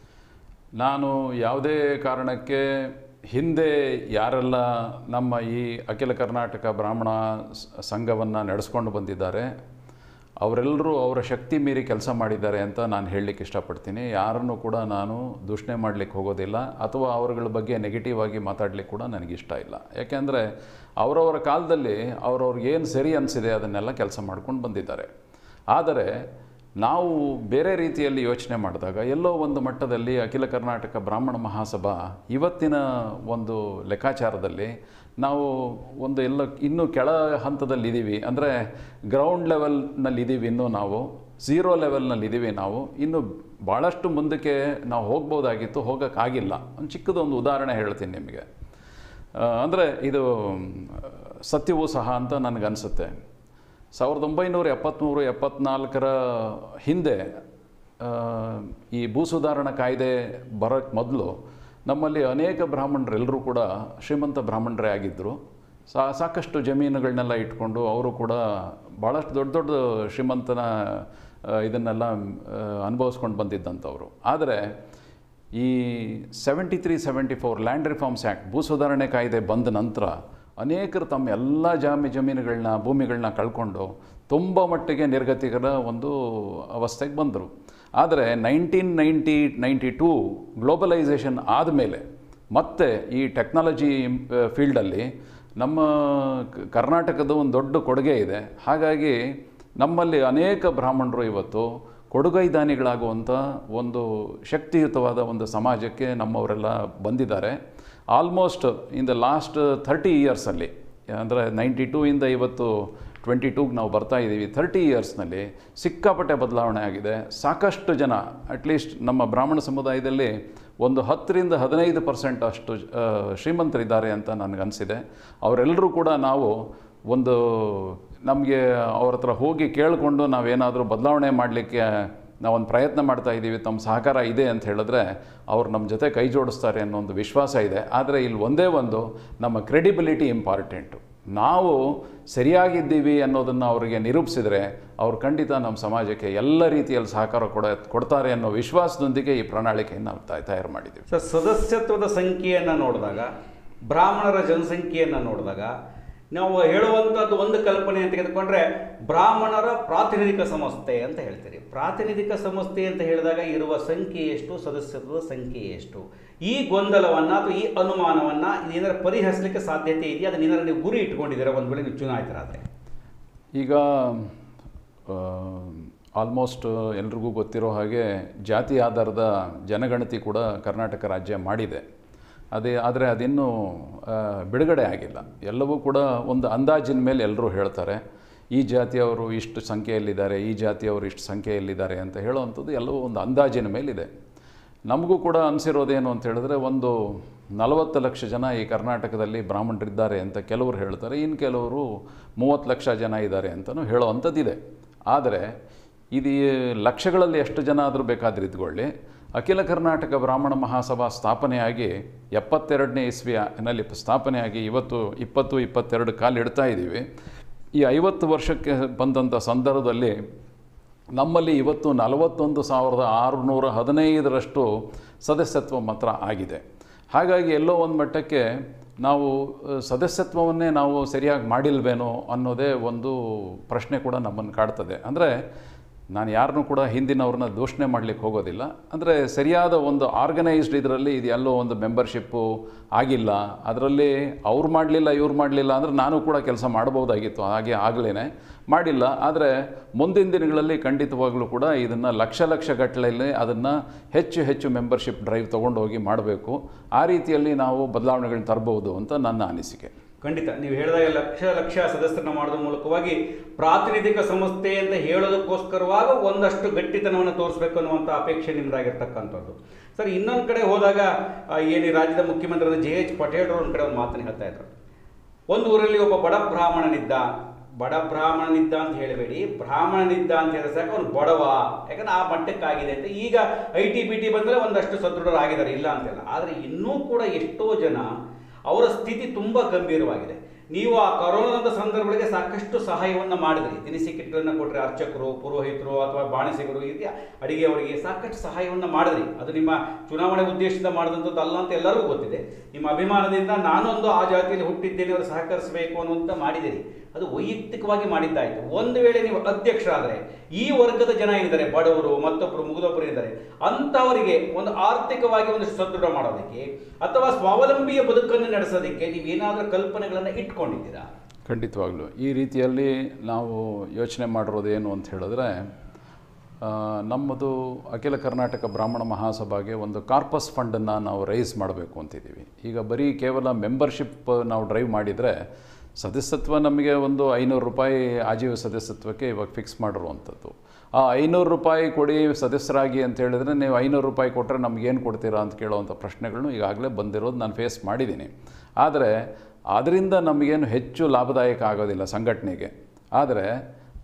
ನಾನು ಯಾವುದೇ ಕಾರಣಕ್ಕೆ ಹಿಂದೆ ಯಾರೆಲ್ಲ ನಮ್ಮ ಈ ಅಖಿಲ ಕರ್ನಾಟಕ ಬ್ರಾಹ್ಮಣ ಸಂಘವನ್ನು ನಡೆಸ್ಕೊಂಡು ಬಂದಿದ್ದಾರೆ ಅವರೆಲ್ಲರೂ ಅವರ ಶಕ್ತಿ ಮೀರಿ ಕೆಲಸ ಮಾಡಿದ್ದಾರೆ ಅಂತ ನಾನು ಹೇಳಲಿಕ್ಕೆ ಇಷ್ಟಪಡ್ತೀನಿ ಯಾರನ್ನು ಕೂಡ ನಾನು ದೂಷಣೆ ಮಾಡಲಿಕ್ಕೆ ಹೋಗೋದಿಲ್ಲ ಅಥವಾ ಅವರುಗಳ ಬಗ್ಗೆ ನೆಗೆಟಿವ್ ಆಗಿ ಮಾತಾಡಲಿಕ್ಕೆ ಕೂಡ ನನಗೆ ಇಷ್ಟ ಇಲ್ಲ ಯಾಕೆಂದರೆ ಅವರವರ ಕಾಲದಲ್ಲಿ ಅವ್ರವ್ರಿಗೆ ಏನು ಸರಿ ಅನಿಸಿದೆ ಅದನ್ನೆಲ್ಲ ಕೆಲಸ ಮಾಡ್ಕೊಂಡು ಬಂದಿದ್ದಾರೆ ಆದರೆ ನಾವು ಬೇರೆ ರೀತಿಯಲ್ಲಿ ಯೋಚನೆ ಮಾಡಿದಾಗ ಎಲ್ಲೋ ಒಂದು ಮಟ್ಟದಲ್ಲಿ ಅಖಿಲ ಕರ್ನಾಟಕ ಬ್ರಾಹ್ಮಣ ಮಹಾಸಭಾ ಇವತ್ತಿನ ಒಂದು ಲೆಕ್ಕಾಚಾರದಲ್ಲಿ ನಾವು ಒಂದು ಎಲ್ಲ ಇನ್ನೂ ಕೆಳ ಹಂತದಲ್ಲಿ ಇದ್ದೀವಿ ಅಂದರೆ ಗ್ರೌಂಡ್ ಲೆವೆಲ್ನಲ್ಲಿ ಇದ್ದೀವಿ ಇನ್ನೂ ನಾವು ಝೀರೋ ಲೆವೆಲ್ನಲ್ಲಿ ಇದ್ದೀವಿ ನಾವು ಇನ್ನು ಭಾಳಷ್ಟು ಮುಂದಕ್ಕೆ ನಾವು ಹೋಗ್ಬೋದಾಗಿತ್ತು ಹೋಗೋಕ್ಕಾಗಿಲ್ಲ ಒಂದು ಚಿಕ್ಕದೊಂದು ಉದಾಹರಣೆ ಹೇಳ್ತೀನಿ ನಿಮಗೆ ಅಂದರೆ ಇದು ಸತ್ಯವೂ ಸಹ ಅಂತ ನನಗನ್ಸುತ್ತೆ ಸಾವಿರದ ಒಂಬೈನೂರ ಎಪ್ಪತ್ತ್ಮೂರು ಎಪ್ಪತ್ನಾಲ್ಕರ ಹಿಂದೆ ಆ, ಈ ಭೂ ಸುಧಾರಣಾ ಕಾಯ್ದೆ ಬರೋಕ್ಕೆ ಮೊದಲು ನಮ್ಮಲ್ಲಿ ಅನೇಕ ಬ್ರಾಹ್ಮಣರೆಲ್ಲರೂ ಕೂಡ ಶ್ರೀಮಂತ ಬ್ರಾಹ್ಮಣರೇ ಆಗಿದ್ದರು ಸಾ ಸಾಕಷ್ಟು ಜಮೀನುಗಳನ್ನೆಲ್ಲ ಇಟ್ಕೊಂಡು ಅವರು ಕೂಡ ಭಾಳಷ್ಟು ದೊಡ್ಡ ದೊಡ್ಡ ಶ್ರೀಮಂತನ ಆ, ಇದನ್ನೆಲ್ಲ ಅನುಭವಿಸ್ಕೊಂಡು ಬಂದಿದ್ದಂಥವ್ರು ಆದರೆ ಈ seventy three seventy four land reforms act ಭೂ ಸುಧಾರಣೆ ಕಾಯ್ದೆ ಬಂದ ನಂತರ ಅನೇಕರು ತಮ್ಮ ಎಲ್ಲ ಜಾಮಿ ಜಮೀನುಗಳನ್ನ ಭೂಮಿಗಳನ್ನ ಕಳ್ಕೊಂಡು ತುಂಬ ಮಟ್ಟಿಗೆ ನಿರ್ಗತಿಕರ ಒಂದು ಅವಸ್ಥೆಗೆ ಬಂದರು ಆದರೆ nineteen ninety ninety two globalisation ಆದಮೇಲೆ ಮತ್ತೆ ಈ ಟೆಕ್ನಾಲಜಿ ಫೀಲ್ಡಲ್ಲಿ ನಮ್ಮ ಕ- ಕರ್ನಾಟಕದ ಒಂದು ದೊಡ್ಡ ಕೊಡುಗೆ ಇದೆ ಹಾಗಾಗಿ ನಮ್ಮಲ್ಲಿ ಅನೇಕ ಬ್ರಾಹ್ಮಣರು ಇವತ್ತು ಕೊಡುಗೈದಾನಿಗಳಾಗುವಂಥ ಒಂದು ಶಕ್ತಿಯುತವಾದ ಒಂದು ಸಮಾಜಕ್ಕೆ ನಮ್ಮವರೆಲ್ಲ ಬಂದಿದ್ದಾರೆ almost in the last thirty ಇಯರ್ಸಲ್ಲಿ ಅಂದರೆ ನೈಂಟಿ ಟೂ ಇಂದ ಇವತ್ತು ಟ್ವೆಂಟಿ ಟೂಗೆ ನಾವು ಬರ್ತಾ ಇದ್ದೀವಿ ಥರ್ಟಿ ಇಯರ್ಸ್ನಲ್ಲಿ ಸಿಕ್ಕಾಪಟ್ಟೆ ಬದಲಾವಣೆ ಆಗಿದೆ ಸಾಕಷ್ಟು ಜನ ಅಟ್ಲೀಸ್ಟ್ ನಮ್ಮ ಬ್ರಾಹ್ಮಣ ಸಮುದಾಯದಲ್ಲಿ ಒಂದು ಹತ್ತರಿಂದ ಹದಿನೈದು ಪರ್ಸೆಂಟ್ ಅಷ್ಟು ಆ, ಶ್ರೀಮಂತರಿದ್ದಾರೆ ಅಂತ ನನಗನ್ಸಿದೆ ಅವರೆಲ್ಲರೂ ಕೂಡ ನಾವು ಒಂದು ನಮಗೆ ಅವ್ರ ಹತ್ರ ಹೋಗಿ ಕೇಳಿಕೊಂಡು ನಾವೇನಾದರೂ ಬದಲಾವಣೆ ಮಾಡಲಿಕ್ಕೆ ನಾವೊಂದು ಪ್ರಯತ್ನ ಮಾಡ್ತಾ ಇದ್ದೀವಿ ತಮ್ಮ ಸಹಕಾರ ಇದೆ ಅಂತ ಹೇಳಿದ್ರೆ ಅವ್ರು ನಮ್ಮ ಜೊತೆ ಕೈ ಜೋಡಿಸ್ತಾರೆ ಅನ್ನೋ ಒಂದು ವಿಶ್ವಾಸ ಇದೆ ಆದರೆ ಇಲ್ಲಿ ಒಂದೇ ಒಂದು ನಮ್ಮ ಕ್ರೆಡಿಬಿಲಿಟಿ ಇಂಪಾರ್ಟೆಂಟು ನಾವು ಸರಿಯಾಗಿದ್ದೀವಿ ಅನ್ನೋದನ್ನು ಅವರಿಗೆ ನಿರೂಪಿಸಿದರೆ ಅವ್ರು ಖಂಡಿತ ನಮ್ಮ ಸಮಾಜಕ್ಕೆ ಎಲ್ಲ ರೀತಿಯಲ್ಲಿ ಸಹಕಾರ ಕೊಡ ಕೊಡ್ತಾರೆ ಅನ್ನೋ ವಿಶ್ವಾಸದೊಂದಿಗೆ ಈ ಪ್ರಣಾಳಿಕೆಯನ್ನು ನಾವು ತ- ತಯಾರು ಮಾಡಿದ್ದೀವಿ ಸರ್ ಸದಸ್ಯತ್ವದ ಸಂಖ್ಯೆಯನ್ನು ನೋಡಿದಾಗ ಬ್ರಾಹ್ಮಣರ ಜನಸಂಖ್ಯೆಯನ್ನು ನೋಡಿದಾಗ ನಾವು ಹೇಳುವಂಥದ್ದು ಒಂದು ಕಲ್ಪನೆ ಅಂತ ತೆಗೆದುಕೊಂಡ್ರೆ ಬ್ರಾಹ್ಮಣರ ಪ್ರಾತಿನಿಧಿಕ ಸಂಸ್ಥೆ ಅಂತ ಹೇಳ್ತೀರಿ ಪ್ರಾತಿನಿಧಿಕ ಸಂಸ್ಥೆ ಅಂತ ಹೇಳಿದಾಗ ಇರುವ ಸಂಖ್ಯೆ ಎಷ್ಟು ಸದಸ್ಯತ್ವದ ಸಂಖ್ಯೆ ಎಷ್ಟು ಈ ಗೊಂದಲವನ್ನು ಅಥವಾ ಈ ಅನುಮಾನವನ್ನು ಏನಾದ್ರು ಪರಿಹರಿಸಲಿಕ್ಕೆ ಸಾಧ್ಯತೆ ಇದೆಯಾ ಅದನ್ನ ಏನಾದ್ರು ನೀವು ಗುರಿ ಇಟ್ಕೊಂಡಿದ್ದೀರಾ ಒಂದು ವೇಳೆ ನೀವು ಚುನಾಯಿತರಾದರೆ ಈಗ ಆಲ್ಮೋಸ್ಟ್ ಎಲ್ರಿಗೂ ಗೊತ್ತಿರೋ ಹಾಗೆ ಜಾತಿ ಆಧಾರದ ಜನಗಣತಿ ಕೂಡ ಕರ್ನಾಟಕ ರಾಜ್ಯ ಮಾಡಿದೆ ಅದೇ ಆದರೆ ಅದಿನ್ನೂ ಆ, ಬಿಡುಗಡೆ ಆಗಿಲ್ಲ ಎಲ್ಲವೂ ಕೂಡ ಒಂದು ಅಂದಾಜಿನ ಮೇಲೆ ಎಲ್ಲರೂ ಹೇಳ್ತಾರೆ ಈ ಜಾತಿಯವರು ಇಷ್ಟು ಸಂಖ್ಯೆಯಲ್ಲಿದ್ದಾರೆ ಈ ಜಾತಿಯವರು ಇಷ್ಟು ಸಂಖ್ಯೆಯಲ್ಲಿದ್ದಾರೆ ಅಂತ ಹೇಳುವಂಥದ್ದು ಎಲ್ಲವೂ ಒಂದು ಅಂದಾಜಿನ ಮೇಲಿದೆ ನಮಗೂ ಕೂಡ ಅನಿಸಿರೋದೇನು ಅಂತ ಹೇಳಿದ್ರೆ ಒಂದು ನಲವತ್ತು ಲಕ್ಷ ಜನ ಈ ಕರ್ನಾಟಕದಲ್ಲಿ ಬ್ರಾಹ್ಮಣರಿದ್ದಾರೆ ಅಂತ ಕೆಲವರು ಹೇಳ್ತಾರೆ ಇನ್ನು ಕೆಲವರು ಮೂವತ್ತು ಲಕ್ಷ ಜನ ಇದ್ದಾರೆ ಅಂತಲೂ ಹೇಳೋವಂಥದ್ದಿದೆ ಆದರೆ ಇದು ಈ ಲಕ್ಷಗಳಲ್ಲಿ ಎಷ್ಟು ಜನ ಆದರೂ ಬೇಕಾದ್ರೆ ಇದ್ಕೊಳ್ಳಿ ಅಖಿಲ ಕರ್ನಾಟಕ ಬ್ರಾಹ್ಮಣ ಮಹಾಸಭಾ ಸ್ಥಾಪನೆಯಾಗಿ ಎಪ್ಪತ್ತೆರಡನೇ ಇಸ್ವಿನಲ್ಲಿ ಸ್ಥಾಪನೆಯಾಗಿ ಇವತ್ತು ಇಪ್ಪತ್ತು ಇಪ್ಪತ್ತೆರಡು ಕಾಲು ಇಡ್ತಾ ಇದ್ದೀವಿ ಈ ಐವತ್ತು ವರ್ಷಕ್ಕೆ ಬಂದಂಥ ಸಂದರ್ಭದಲ್ಲಿ ನಮ್ಮಲ್ಲಿ ಇವತ್ತು ನಲವತ್ತೊಂದು ಸಾವಿರದ ಆರುನೂರ ಹದಿನೈದರಷ್ಟು ಸದಸ್ಯತ್ವ ಮಾತ್ರ ಆಗಿದೆ ಹಾಗಾಗಿ ಎಲ್ಲೋ ಒಂದು ಮಟ್ಟಕ್ಕೆ ನಾವು ಅ, ಸದಸ್ಯತ್ವವನ್ನೇ ನಾವು ಸರಿಯಾಗಿ ಮಾಡಿಲ್ವೇನೋ ಅನ್ನೋದೇ ಒಂದು ಪ್ರಶ್ನೆ ಕೂಡ ನಮ್ಮನ್ನು ಕಾಡ್ತದೆ ಅಂದರೆ ನಾನು ಯಾರನ್ನೂ ಕೂಡ ಹಿಂದಿನವ್ರನ್ನ ದೂಷಣೆ ಮಾಡಲಿಕ್ಕೆ ಹೋಗೋದಿಲ್ಲ ಅಂದರೆ ಸರಿಯಾದ ಒಂದು ಆರ್ಗನೈಸ್ಡ್ ಇದರಲ್ಲಿ ಇದು ಎಲ್ಲೋ ಒಂದು ಮೆಂಬರ್ಶಿಪ್ಪು ಆಗಿಲ್ಲ ಅದರಲ್ಲಿ ಅವ್ರು ಮಾಡಲಿಲ್ಲ ಇವ್ರು ಮಾಡಲಿಲ್ಲ ಅಂದರೆ ನಾನು ಕೂಡ ಕೆಲಸ ಮಾಡ್ಬೋದಾಗಿತ್ತು ಹಾಗೆ ಆಗಲೇ ಮಾಡಿಲ್ಲ ಆದರೆ ಮುಂದಿನ ದಿನಗಳಲ್ಲಿ ಖಂಡಿತವಾಗ್ಲೂ ಕೂಡ ಇದನ್ನು ಲಕ್ಷ ಲಕ್ಷ ಗಟ್ಟಲೆಯಲ್ಲಿ ಅದನ್ನು ಹೆಚ್ಚು ಹೆಚ್ಚು ಮೆಂಬರ್ಶಿಪ್ ಡ್ರೈವ್ ತೊಗೊಂಡೋಗಿ ಮಾಡಬೇಕು ಆ ರೀತಿಯಲ್ಲಿ ನಾವು ಬದಲಾವಣೆಗಳನ್ನ ತರಬಹುದು ಅಂತ ನನ್ನ ಅನಿಸಿಕೆ ಖಂಡಿತ ನೀವು ಹೇಳಿದಾಗ ಲಕ್ಷ ಲಕ್ಷ ಸದಸ್ಯರನ್ನ ಮಾಡೋದ್ರ ಮೂಲಕವಾಗಿ ಪ್ರಾತಿನಿಧಿಕ ಸಂಸ್ಥೆ ಅಂತ ಹೇಳೋದಕ್ಕೋಸ್ಕರವಾಗ ಒಂದಷ್ಟು ಗಟ್ಟಿತನವನ್ನು ತೋರಿಸ್ಬೇಕು ಅನ್ನುವಂಥ ಅಪೇಕ್ಷೆ ನಿಮ್ಮದಾಗಿರ್ತಕ್ಕಂಥದ್ದು ಸರ್ ಇನ್ನೊಂದು ಕಡೆ ಹೋದಾಗ ಆ, ಏನು ಈ ರಾಜ್ಯದ ಮುಖ್ಯಮಂತ್ರಿ ಜೆ ಎಚ್ ಪಟೇಲ್ ಒಂದು ಕಡೆ ಒಂದು ಮಾತನ್ನು ಹೇಳ್ತಾ ಇದ್ರು ಒಂದು ಊರಲ್ಲಿ ಒಬ್ಬ ಬಡ ಬ್ರಾಹ್ಮಣನಿದ್ದ ಬಡ ಬ್ರಾಹ್ಮಣನಿದ್ದ ಅಂತ ಹೇಳಬೇಡಿ ಬ್ರಾಹ್ಮಣನಿದ್ದ ಅಂತ ಹೇಳಿದ್ರೆ ಸಾಕು ಅವನು ಬಡವ ಯಾಕಂದ್ರೆ ಆ ಮಟ್ಟಕ್ಕಾಗಿದೆ ಅಂತ ಈಗ ಐ ಟಿ ಬಿ ಟಿ ಬಂದರೆ ಒಂದಷ್ಟು ಸದೃಢರಾಗಿದ್ದಾರೆ ಇಲ್ಲ ಅಂತಿಲ್ಲ ಆದರೆ ಇನ್ನೂ ಕೂಡ ಎಷ್ಟೋ ಜನ ಅವರ ಸ್ಥಿತಿ ತುಂಬ ಗಂಭೀರವಾಗಿದೆ ನೀವು ಆ ಕೊರೋನಾದ ಸಂದರ್ಭಗಳಿಗೆ ಸಾಕಷ್ಟು ಸಹಾಯವನ್ನು ಮಾಡಿದ್ರಿ ದಿನಸಿ ಕಿಟ್ಗಳನ್ನು ಕೊಟ್ಟರೆ ಅರ್ಚಕರು ಪುರೋಹಿತರು ಅಥವಾ ಬಾಣಸಿಗರು ಹೀಗೆ ಅಡಿಗೆಯವರಿಗೆ ಸಾಕಷ್ಟು ಸಹಾಯವನ್ನು ಮಾಡಿದ್ರಿ ಅದು ನಿಮ್ಮ ಚುನಾವಣೆ ಉದ್ದೇಶದಿಂದ ಮಾಡಿದಂಥದ್ದು ಅಲ್ಲ ಅಂತ ಎಲ್ಲರಿಗೂ ಗೊತ್ತಿದೆ ನಿಮ್ಮ ಅಭಿಮಾನದಿಂದ ನಾನೊಂದು ಆ ಜಾತಿಯಲ್ಲಿ ಹುಟ್ಟಿದ್ದೇನೆ ಅವರು ಸಹಕರಿಸಬೇಕು ಅನ್ನುವಂಥ ಮಾಡಿದಿರಿ ಅದು ವೈಯಕ್ತಿಕವಾಗಿ ಮಾಡಿದ್ದಾಯಿತು ಒಂದು ವೇಳೆ ನೀವು ಅಧ್ಯಕ್ಷರಾದರೆ ಈ ವರ್ಗದ ಜನ ಏನಿದ್ದಾರೆ ಬಡವರು ಮತ್ತೊಬ್ಬರು ಮುಗಿದೊಬ್ಬರು ಇದ್ದಾರೆ ಅಂಥವರಿಗೆ ಒಂದು ಆರ್ಥಿಕವಾಗಿ ಒಂದು ಸದೃಢ ಮಾಡೋದಕ್ಕೆ ಅಥವಾ ಸ್ವಾವಲಂಬಿಯ ಬದುಕನ್ನು ನಡೆಸೋದಕ್ಕೆ ನೀವೇನಾದರೂ ಕಲ್ಪನೆಗಳನ್ನು ಇಟ್ಕೊಂಡಿದ್ದೀರಾ ಖಂಡಿತವಾಗ್ಲೂ ಈ ರೀತಿಯಲ್ಲಿ ನಾವು ಯೋಚನೆ ಮಾಡಿರೋದು ಏನು ಅಂತ ಹೇಳಿದ್ರೆ ಆ, ನಮ್ಮದು ಅಖಿಲ ಕರ್ನಾಟಕ ಬ್ರಾಹ್ಮಣ ಮಹಾಸಭಾಗೆ ಒಂದು ಕಾರ್ಪಸ್ ಫಂಡನ್ನು ನಾವು ರೈಸ್ ಮಾಡಬೇಕು ಅಂತಿದ್ದೀವಿ ಈಗ ಬರೀ ಕೇವಲ ಮೆಂಬರ್ಶಿಪ್ ನಾವು ಡ್ರೈವ್ ಮಾಡಿದರೆ ಸದಸ್ಯತ್ವ ನಮಗೆ ಒಂದು ಐನೂರು ರೂಪಾಯಿ ಆಜೀವ ಸದಸ್ಯತ್ವಕ್ಕೆ ಇವಾಗ ಫಿಕ್ಸ್ ಮಾಡಿರುವಂಥದ್ದು ಆ ಐನೂರು ರೂಪಾಯಿ ಕೊಡಿ ಸದಸ್ಯರಾಗಿ ಅಂತ ಹೇಳಿದ್ರೆ ನೀವು ಐನೂರು ರೂಪಾಯಿ ಕೊಟ್ಟರೆ ನಮಗೇನು ಕೊಡ್ತೀರಾ ಅಂತ ಕೇಳುವಂಥ ಪ್ರಶ್ನೆಗಳನ್ನು ಈಗಾಗಲೇ ಬಂದಿರೋದು ನಾನು ಫೇಸ್ ಮಾಡಿದ್ದೀನಿ ಆದರೆ ಅದರಿಂದ ನಮಗೇನು ಹೆಚ್ಚು ಲಾಭದಾಯಕ ಆಗೋದಿಲ್ಲ ಸಂಘಟನೆಗೆ ಆದರೆ